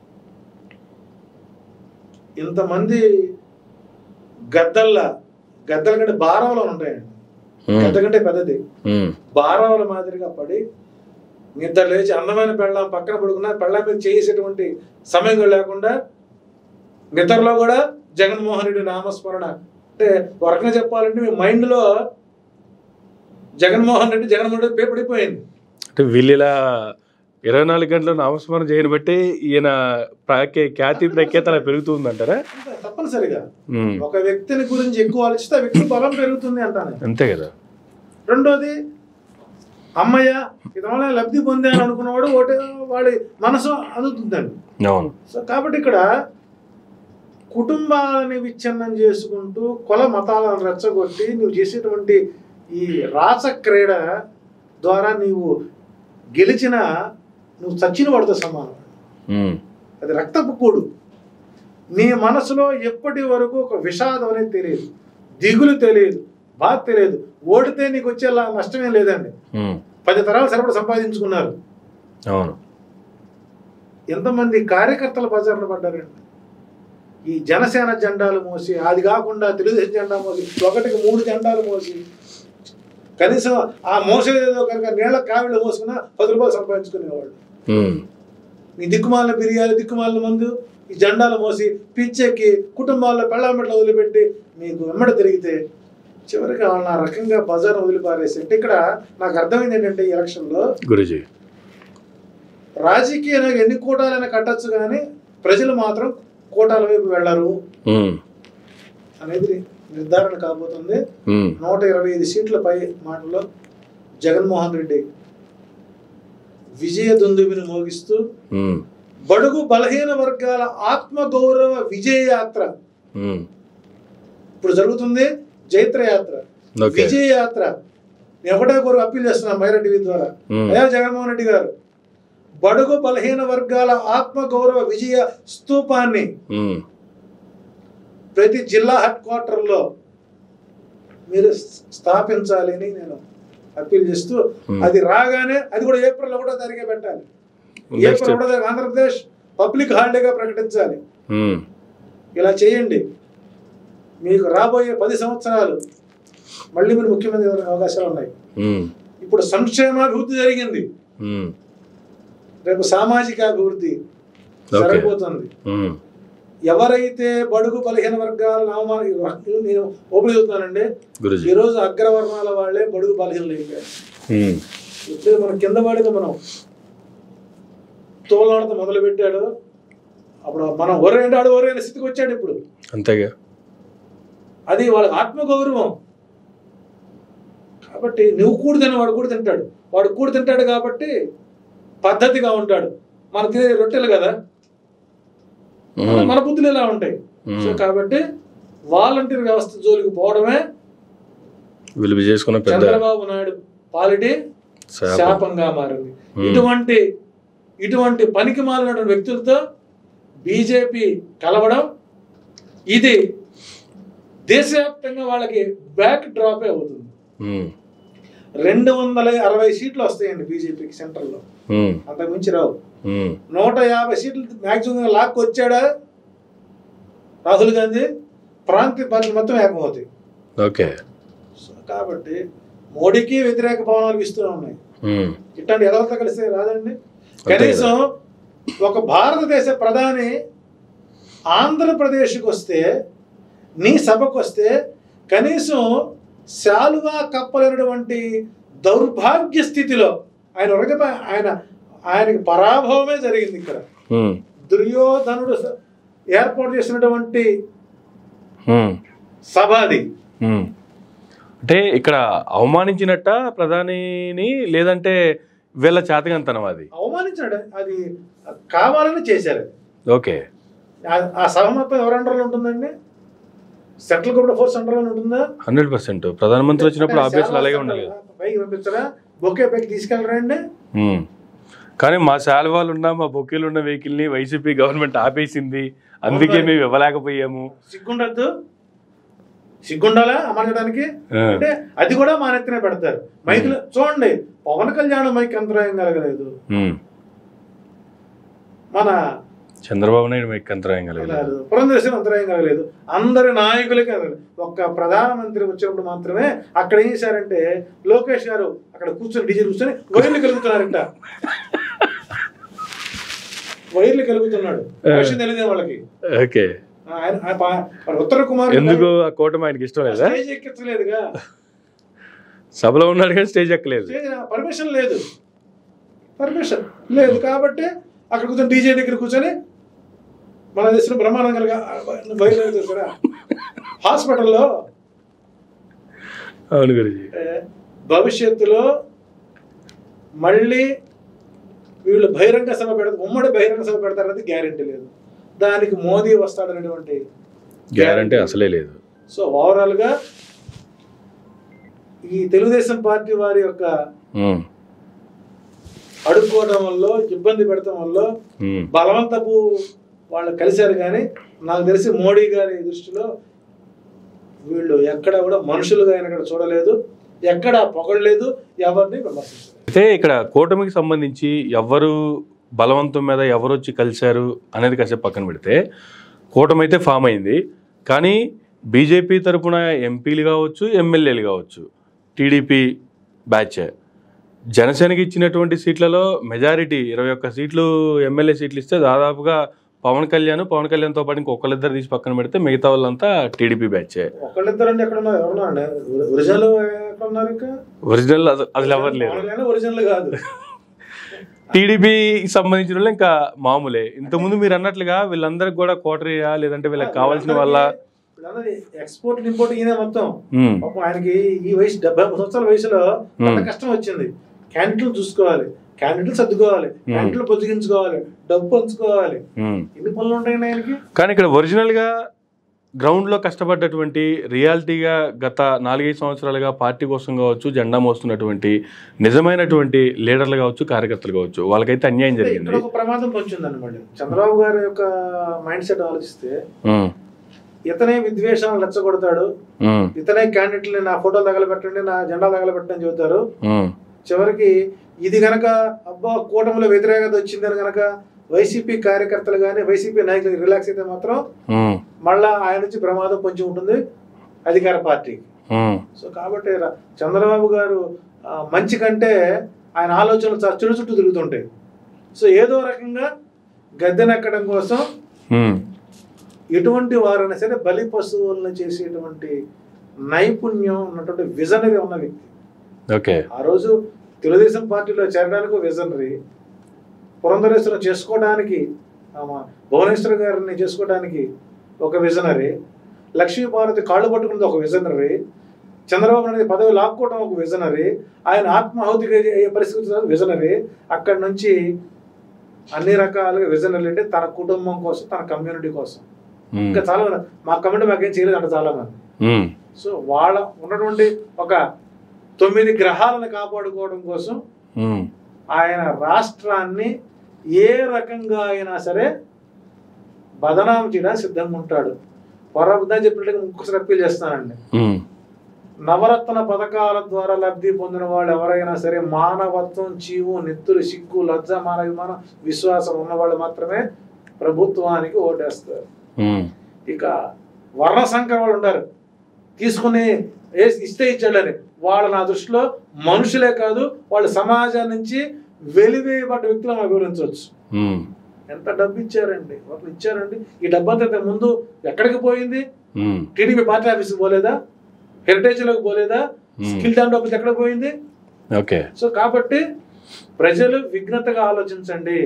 ఇంతమంది గద్దల్లా గద్దల కంటే బారవలు ఉంటాయండి ఉమ్. గద్ద కంటే పెద్దది ఉమ్. బారవల మాదిరిగా పడి నిద్ర లేచి అందమైన పెళ్ళాం పక్కన పడుకున్నా పెళ్ళాం మీద చేసేటువంటి సమయం కూడా లేకుండా నిద్రలో కూడా జగన్మోహన్ రెడ్డి నామస్మరణ అంటే ఒక రకంగా చెప్పాలంటే మీ మైండ్లో జగన్మోహన్ రెడ్డి జగన్మోహన్ రెడ్డి పేపడిపోయింది అంటే వీళ్ళు ఇలా ఇరవై నాలుగు గంటలు నామస్మరణ చేయని బట్టి ఈయన ప్రాఖ్య- ఖ్యాతి ప్రఖ్యాత అలా పెరుగుతుందంటారా అంతే, తప్పనిసరిగా ఉమ్. ఒక వ్యక్తిని గురించి ఎక్కువ ఆలోచిస్తే ఆ వ్యక్తి బలం పెరుగుతుంది అంటాను అంతే కదా రెండోది అమ్మయ్య ఇతరుల లబ్ధి పొందాను అనుకున్నవాడు ఒకటి వాడి మనసు అందుతుందండి అవును సో కాబట్టి ఇక్కడ కుటుంబాలని విచ్ఛిన్నం చేసుకుంటూ కుల మతాలను రెచ్చగొట్టి నువ్వు చేసేటువంటి ఈ రాస క్రీడ ద్వారా నీవు గెలిచిన నువ్వు చచ్చిన వాడితో సమానం ఉమ్. అది రక్తపు కూడు నీ మనసులో ఎప్పటి వరకు ఒక విషాదం అనేది తెలియదు దిగులు తెలియదు బాధ తెలియదు ఓడితే నీకు వచ్చేలా నష్టమేం లేదండి ఉమ్. పది తరాలు సరిపడ సంపాదించుకున్నారు అవును ఎంతమంది కార్యకర్తలు బజార్లు పడ్డారండి ఈ జనసేన జెండాలు మోసి అది కాకుండా తెలుగుదేశం జెండా మోసి ఒకటికి మూడు జెండాలు మోసి కనీసం ఆ మోసేదేదో కనుక నీళ్ళ కావిళ్ళు మోసుకున్నా పది రూపాయలు సంపాదించుకునేవాళ్ళు ఉమ్. ఈ దిక్కుమాలిన బిర్యానీ దిక్కుమాలిన మందు ఈ జెండాలు మోసి పిచ్చెక్కి కుటుంబాల్లో పెళ్ళామెట్ల వదిలిపెట్టి మీకు వెంబడి తిరిగితే చివరికి వాళ్ళని ఆ రకంగా బజార్ వదిలిపారేసి అంటే ఇక్కడ నాకు అర్థమైంది ఏంటంటే ఈ ఎలక్షన్లో గురుజీ రాజకీయ నాయకులు ఎన్ని కోటాలైనా కట్టచ్చు కానీ ప్రజలు మాత్రం కోటాల వైపు వెళ్ళరు ఉమ్. అనేది నిర్ధారణ కాబోతుంది ఉమ్. నూట ఇరవై ఐదు సీట్ల పై మాటలో జగన్మోహన్ రెడ్డి విజయ దుందుబిని మోగిస్తూ ఉమ్. బడుగు బలహీన వర్గాల ఆత్మ గౌరవ విజయ యాత్ర ఉమ్. ఇప్పుడు జరుగుతుంది జైత్ర యాత్ర ఓకే విజయ యాత్ర నేను ఒకటే కోరు అప్పీల్ చేస్తున్నాను మైరెడ్డి టీవీ ద్వారా ఉమ్. అయ్యా జగన్మోహన్ రెడ్డి గారు బడుగు బలహీన వర్గాల ఆత్మ గౌరవ విజయ స్తూపాన్ని ఉమ్. ప్రతి జిల్లా హెడ్ క్వార్టర్లో మీరు స్థాపించాలి అని నేను అప్పీల్ చేస్తూ Hmm. అది రాగానే అది కూడా ఏప్రిల్ ఒకటో తారీఖే పెట్టాలి నెక్స్ట్ ఏప్రిల్ ఒకటో తారీఖు ఆంధ్రప్రదేశ్ పబ్లిక్ హాలిడేగా ప్రకటించాలి ఉమ్. ఇలా చేయండి మీకు రాబోయే పది సంవత్సరాలు మళ్ళీ మీరు ముఖ్యమంత్రి అవ్వడానికి అవకాశాలు ఉన్నాయి ఉమ్. ఇప్పుడు సంక్షేమాభివృద్ధి జరిగింది ఉమ్. రేపు సామాజిక అభివృద్ధి Okay. జరగబోతుంది ఉమ్. ఎవరైతే బడుగు బలహీన వర్గాల నామాలు నేను ఓపెన్ చెబుతున్నానండి గురుజీ ఈరోజు అగ్రవర్ణాల వాళ్ళే బడుగు బలహీనలు అయిపోయారు ఉమ్. ఇప్పుడు మనం కింద వాడిగా మనం తోలాడత మొదలు పెట్టాడు అప్పుడు మనం ఒరేంటి ఆడు ఒరే అనే స్థితికి వచ్చాడు ఇప్పుడు అంతేగా అది వాళ్ళ ఆత్మగౌరవం కాబట్టి నువ్వు కూడి తిన వాడు కూడా తింటాడు వాడు కూడి తింటాడు కాబట్టి పద్ధతిగా ఉంటాడు మన తినే రొట్టెలు కదా ఉమ్, మన బుద్ధులు ఇలా ఉంటాయి ఉమ్. సో కాబట్టి వాలంటీర్ వ్యవస్థ జోలికి పోవడమే విలువ చేసుకున్న పెద్ద చంద్రబాబు నాయుడు పాలిటీ శాపం. శాపంగా మారింది Hmm. ఇటువంటి ఇటువంటి పనికి మాలినటువంటి వ్యక్తులతో బీజేపీ కలవడం ఇది దేశవ్యాప్తంగా వాళ్ళకి బ్యాక్ డ్రాపే అవుతుంది ఉమ్, రెండు వందల అరవై సీట్లు వస్తాయండి బీజేపీకి సెంట్రల్లో ఉమ్, అంతకు మించి రావు ఉమ్, నూట యాభై సీట్లు మ్యాక్సిమం లాక్కి వచ్చాడా రాహుల్ గాంధీ ప్రాంతీయ పార్టీలు మొత్తం ఏకమవుతాయి ఓకే సో కాబట్టి మోడీకి వ్యతిరేక భావనాలు ఇస్తూనే ఉన్నాయి ఉమ్, ఇట్లాంటి ఎదవలతో కలిస్తే రాదండి కనీసం ఒక భారతదేశ ప్రధాని ఆంధ్రప్రదేశ్కి వస్తే నీ సభకు వస్తే కనీసం శాలువా కప్పలేనటువంటి దౌర్భాగ్య స్థితిలో ఆయన ఒక ఆయన ఆయనకి పరాభవమే జరిగింది ఇక్కడ ఉమ్, దుర్యోధనుడు స- ఏర్పాటు చేసినటువంటి ఉమ్, సభ అది ఉమ్. అంటే ఇక్కడ అవమానించినట్ట ప్రధానిని లేదంటే వీళ్ళ చేతకంతనం అది అవమానించాడు అది కావాలని చేశారు ఓకే ఆ- ఆ సభ మొత్తం ఎవరి అండర్లో ఉంటుందండి సెంట్రల్ గవర్నమెంట్ ఫోర్స్ అండర్లో ఉంటుందా హండ్రెడ్ పర్సెంట్ ప్రధానమంత్రి వచ్చినప్పుడు అంటే ఆబ్వియస్లీ శాలువా అలాగే ఉండాలి కదా పైకి పంపించరా బొకే పైకి తీసుకెళ్ళరండి ఉమ్. కానీ మా శాలువాలు ఉన్న మా బొకేలు ఉన్న వెహికల్ ని వైసీపీ గవర్నమెంట్ ఆపేసింది అందుకే మేము ఇవ్వలేకపోయాము సిగ్గుండద్దు సిగ్గుండాలా అమర్చడానికి ఆ, అంటే అది కూడా మా నెత్తిన పెడతారు మైకులు చూడండి పవన్ కళ్యాణ్ మైక్ అంతరాయం కలగలేదు ఉమ్. మన చంద్రబాబు నాయుడు మీకు అంతరాయం కలగలేదు పురంధరేశ్వరం అంతరాయం కలగలేదు అందరి నాయకులకి కలగలేదు ఒక్క ప్రధానమంత్రి వచ్చినప్పుడు మాత్రమే అక్కడ ఏం చేశారంటే లోకేష్ గారు అక్కడ కూర్చొని డీజే కూర్చొని వైర్లు కలుగుతున్నారంట వైర్లు కలుగుతున్నాడు విషయం తెలియదే వాళ్ళకి ఓకే ఆయన ఆయన పా- వాడు ఉత్తర కుమార్ ఎందుకు ఆ కూటమి ఆయనకి ఇష్టం లేదా స్టేజ్ ఎక్కించలేదుగా సభలో ఉన్నాడు కానీ స్టేజ్ ఎక్కలేదు స్టేజ్ పర్మిషన్ లేదు పర్మిషన్ లేదు కాబట్టి అక్కడ కూర్చొని డీజే దగ్గర కూర్చొని మన దేశంలో బ్రహ్మాండంగా వైర్లు కదా హాస్పిటల్లో అవును గురుజీ అంటే భవిష్యత్తులో మళ్ళీ వీళ్ళు బహిరంగ సభ పెడతారు ఉమ్మడి బహిరంగ సభ పెడతారనేది గ్యారెంటీ లేదు దానికి మోదీ వస్తాడనేటువంటి గ్యారంటీ అసలే లేదు సో ఓవరాల్గా ఈ తెలుగుదేశం పార్టీ వారి యొక్క ఉమ్, అడుక్కోవడం వల్ల ఇబ్బంది పెడతాం వల్ల ఉమ్, బలవంతపు వాళ్ళు కలిశారు కానీ నాకు తెలిసి మోడీ గారి దృష్టిలో వీళ్ళు ఎక్కడ కూడా మనుషులుగా ఆయన ఇక్కడ చూడలేదు ఎక్కడ పొగడలేదు ఎవరిని విమర్శించలేదు అయితే ఇక్కడ కూటమికి సంబంధించి ఎవరు బలవంతం మీద ఎవరు వచ్చి కలిశారు అనేది కాసేపు పక్కన పెడితే కూటమి అయితే ఫామ్ అయింది కానీ బీజేపీ తరపున ఎంపీలు కావచ్చు ఎమ్మెల్యేలు కావచ్చు టీడీపీ బ్యాచ్ జనసేనకి ఇచ్చినటువంటి సీట్లలో మెజారిటీ ఇరవై ఒక్క సీట్లు ఎమ్మెల్యే సీట్లు ఇస్తే దాదాపుగా పవన్ కళ్యాణ్ పవన్ కళ్యాణ్తో పాటు ఇంకొకళ్ళిద్దరు తీసి పక్కన పెడితే మిగతా వాళ్ళంతా టీడీపీ బ్యాచే ఒకళ్ళిద్దరు అంటే ఎక్కడ ఉన్నారు ఎవరున్నారండి ఒరిజినల్ ఎక్కడ ఉన్నారు ఇంకా ఒరిజినల్ అస- అసలు ఎవరు లేరు ఒరిజినల్ కాదు టీడీపీకి సంబంధించిన వాళ్ళు ఇంకా మామూలే ఇంతకుముందు మీరు అన్నట్లుగా వీళ్ళందరికి కూడా కోటరీయా లేదంటే వీళ్ళకి కావాల్సిన వాళ్ళ ఎక్స్పోర్ట్ ఇంపోర్ట్ ఈయన మొత్తం ఉమ్, పాపం ఆయనకి ఈ వయసు డెబ్బై మూడు సంవత్సరాల వయసులో అంత కష్టం వచ్చింది క్యాంటీన్లు చూసుకోవాలి క్యాంటీన్లు సర్దుకోవాలి క్యాంటీన్లు పొద్దుగించుకోవాలి డబ్బు పంచుకోవాలి ఉమ్. ఎన్ని పనులు ఉంటాయండి ఆయనకి కానీ ఇక్కడ ఒరిజినల్ గా గ్రౌండ్ లో కష్టపడ్డటువంటి రియాలిటీగా గత నాలుగైదు సంవత్సరాలుగా పార్టీ కోసం కావచ్చు జెండా మోస్తున్నటువంటి నిజమైనటువంటి లీడర్లు కావచ్చు కార్యకర్తలు కావచ్చు వాళ్ళకైతే అన్యాయం ఇక్కడ జరిగింది ఒక ప్రమాదం పొంచిందండి మళ్ళీ చంద్రబాబు గారి యొక్క మైండ్ సెట్ ఆలోచిస్తే ఉమ్, ఇతనే విద్వేషాలను రెచ్చగొడతాడు ఉమ్, ఇతనే క్యాండిడేట్ని నా ఫోటో తగలబెట్టండి నా జెండా తగలబెట్టండి అని చెబుతారు ఉమ్, చివరికి ఇది గనక అబ్బా కూటమిలో వ్యతిరేకత వచ్చిందని గనక వైసీపీ కార్యకర్తలు కానీ వైసీపీ నాయకులు రిలాక్స్ అయితే మాత్రం ఉమ్, మళ్ళా ఆయన నుంచి ప్రమాదం పొంచి ఉంటుంది అధికార పార్టీకి ఉమ్, సో కాబట్టి ర- చంద్రబాబు గారు ఆ, మంచి కంటే ఆయన ఆలోచనలు చాలా చుడు చుట్టూ తిరుగుతుంటాయి సో ఏదో రకంగా గద్దెనెక్కడం కోసం ఉమ్, ఎటువంటి వారైనా సరే బలి పశువులను చేసేటువంటి నైపుణ్యం ఉన్నటువంటి విజనరీ ఉన్న వ్యక్తి ఓకే ఆ రోజు తెలుగుదేశం పార్టీలో చేరడానికి ఒక విజనరీ పురంధరేశ్వరం చేసుకోవడానికి ఆమె భువనేశ్వర్ గారిని చేసుకోవడానికి ఒక విజనరీ లక్ష్మీపార్వతి కాళ్ళు పట్టుకున్నది ఒక విజనరీ చంద్రబాబు నాయుడు పదవి లాక్కోవడం ఒక విజనరీ ఆయన ఆత్మాహుతిగా అయ్యే పరిస్థితి విజనరీ అక్కడి నుంచి అన్ని రకాలుగా విజనరీ అంటే తన కుటుంబం కోసం తన కమ్యూనిటీ కోసం ఉమ్, ఇంకా చాలా మంది, మా కమ్యూనిటీ మాకేం చేయలేదు అంట చాలా మంది ఉమ్, సో వాళ్ళ ఉన్నటువంటి ఒక తొమ్మిది గ్రహాలను కాపాడుకోవడం కోసం ఉమ్, ఆయన రాష్ట్రాన్ని ఏ రకంగా అయినా సరే బదనాం చేయడానికి సిద్ధంగా ఉంటాడు పొరబుద్దని చెప్పినట్టుగా ఇంకొకసారి అప్పీల్ చేస్తానండి ఉమ్, నవరత్న పథకాల ద్వారా లబ్ధి పొందిన వాళ్ళు ఎవరైనా సరే మానవత్వం చీవు నెత్తురు సిగ్గు లజ్జ మానవిమానం విశ్వాసం ఉన్న వాళ్ళు మాత్రమే ప్రభుత్వానికి ఓటేస్తారు ఉమ్, ఇక వర్ణ సంకర వాళ్ళు ఉంటారు తీసుకుని ఏ- ఇస్తే ఇచ్చాడని వాళ్ళు నా దృష్టిలో మనుషులే కాదు వాళ్ళు సమాజం నుంచి వెలివేయబడ్డ వ్యక్తులను మనం వివరించవచ్చు ఉమ్, ఎంత డబ్బు ఇచ్చారండి వాళ్ళు ఇచ్చారండి ఈ డబ్బు అంతా ఇంతకు ముందు ఎక్కడికి పోయింది ఉమ్, టీడీపీ పార్టీ ఆఫీస్కి పోలేదా హెరిటేజ్ లోకి పోలేదా Hmm. స్కిల్ డ్యామ్ డబ్బు ఎక్కడ పోయింది ఓకే సో కాబట్టి ప్రజలు విఘ్నతగా ఆలోచించండి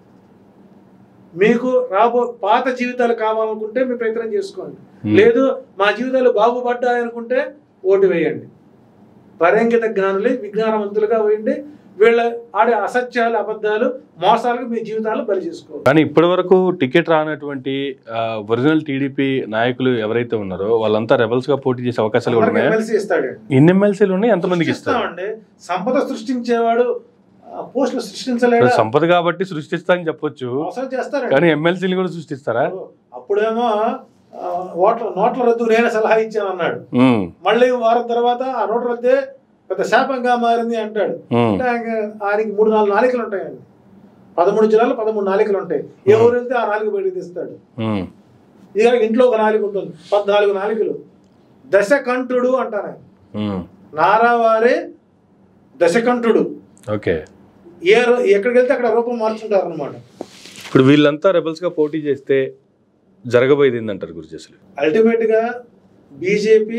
మీకు రాబో పాత జీవితాలు కావాలనుకుంటే మీ ప్రయత్నం చేసుకోండి Hmm. లేదు మా జీవితాలు బాగుపడ్డాయి అనుకుంటే ఓటు వేయండి పరంగిత జ్ఞానులే విజ్ఞానవంతులుగా వేయండి వీళ్ళ ఆడే అసత్యాలు అబద్ధాలు మోసాలకు మీ జీవితాలు బలి చేసుకోవాలి కానీ ఇప్పటి వరకు టికెట్ రానటువంటి ఆ, ఒరిజినల్ టీడీపీ నాయకులు ఎవరైతే ఉన్నారో వాళ్ళంతా రెబల్స్ గా పోటీ చేసే అవకాశాలు కూడా ఉన్నాయా ఎమ్మెల్సీ ఇస్తాడండి ఎన్ని ఎమ్మెల్సీలు ఉన్నాయి ఎంతమందికి ఇస్తారు సృష్టిస్తామండి సంపద సృష్టించేవాడు ఆ, పోస్టులు సృష్టించలేడు సంపద కాబట్టి సృష్టిస్తా అని చెప్పొచ్చు అవసరం చేస్తారండి కానీ ఎమ్మెల్సీలు కూడా సృష్టిస్తారా అప్పుడేమో ఆ, ఓట్ల నోట్ల రద్దు నేనే సలహా ఇచ్చాను అన్నాడు ఉమ్, మళ్ళీ వారం తర్వాత ఆ నోట్ల రద్దే పెద్ద శాపంగా మారింది అంటాడు ఉమ్, అంటే ఆయన- ఆయనకి మూడు నాలుగు నాలికలు ఉంటాయండి పదమూడు జిల్లాలు పదమూడు నాలికలు ఉంటాయి ఏ ఊరు వెళ్తే ఆ నాలుగు బయటకు తీస్తాడు ఉమ్, ఇక ఇంట్లో ఒక నాలుగు ఉంటుంది పద్నాలుగు నాలుగులు దశకంఠుడు అంటాను ఆయన ఉమ్, నారావారి దశకంఠుడు ఓకే ఏ రూ- ఎక్కడికి వెళ్తే అక్కడ రూపం మార్చుంటారు అనమాట ఇప్పుడు వీళ్ళంతా రెబల్స్ గా పోటీ చేస్తే జరగబోయేది ఏందంటారు గురించి అసలు అల్టిమేట్ గా బీజేపీ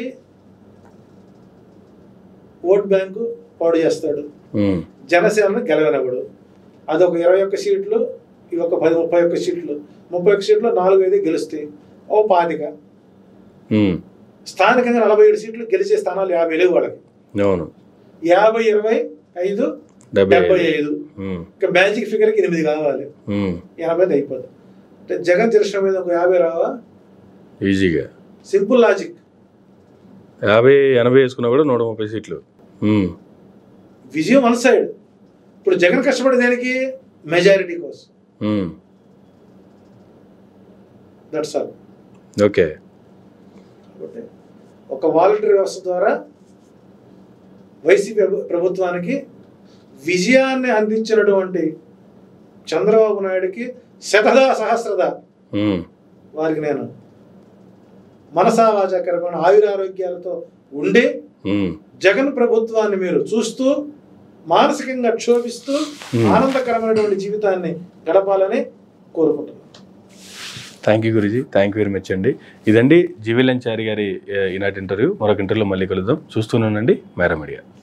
ఓట్ బ్యాంకు పాడు చేస్తాడు ఉమ్, జనసేనను గెలవనివ్వడు అదొక ఇరవై ఒక్క సీట్లు ఇవి ఒక పది ముప్పై ఒక్క సీట్లు ముప్పై ఒక్క సీట్లు నాలుగు ఐదు గెలుస్తాయి ఓ పాతిక ఉమ్, స్థానికంగా నలభై ఏడు సీట్లు గెలిచే స్థానాలు యాభై లేవు వాళ్ళకి అవును యాభై ఇరవై ఐదు డెబ్బై డెబ్బై ఐదు. ఐదు ఉమ్, ఇంకా మ్యాజిక్ ఫిగర్కి ఎనిమిది కావాలి ఉమ్, ఎనభై అయిపోతుంది అంటే జగన్ తిరగడం మీద ఒక యాభై రావా ఈజీగా సింపుల్ లాజిక్ యాభై ఎనభై వేసుకున్నా కూడా నూట ముప్పై సీట్లు ఉమ్, విజయం వన్ సైడ్ ఇప్పుడు జగన్ కష్టపడి దేనికి మెజారిటీ కోసం ఉమ్, దట్స్ ఆల్ ఓకే కాబట్టి ఒక వాలంటరీ వ్యవస్థ ద్వారా వైసీపీ ప్రభు- ప్రభుత్వానికి విజయాన్ని అందించినటువంటి చంద్రబాబు నాయుడుకి శతదా సహస్రదా ఉమ్, వారికి నేను మనసా వాచాకరమైన ఆయురారోగ్యాలతో ఉండి ఉమ్, జగన్ ప్రభుత్వాన్ని మీరు చూస్తూ మానసికంగా క్షోభిస్తూ Hmm. ఆనందకరమైనటువంటి జీవితాన్ని గడపాలని కోరుకుంటున్నాను thank you Guruji thank you very much అండి ఇదండి జీవిలన్ చారి గారి ఏ, ఈనాటి ఇంటర్వ్యూ మరొక ఇంటర్వ్యూలో మళ్ళీ కలుద్దాం చూస్తూనే ఉండండి మేరా మీడియా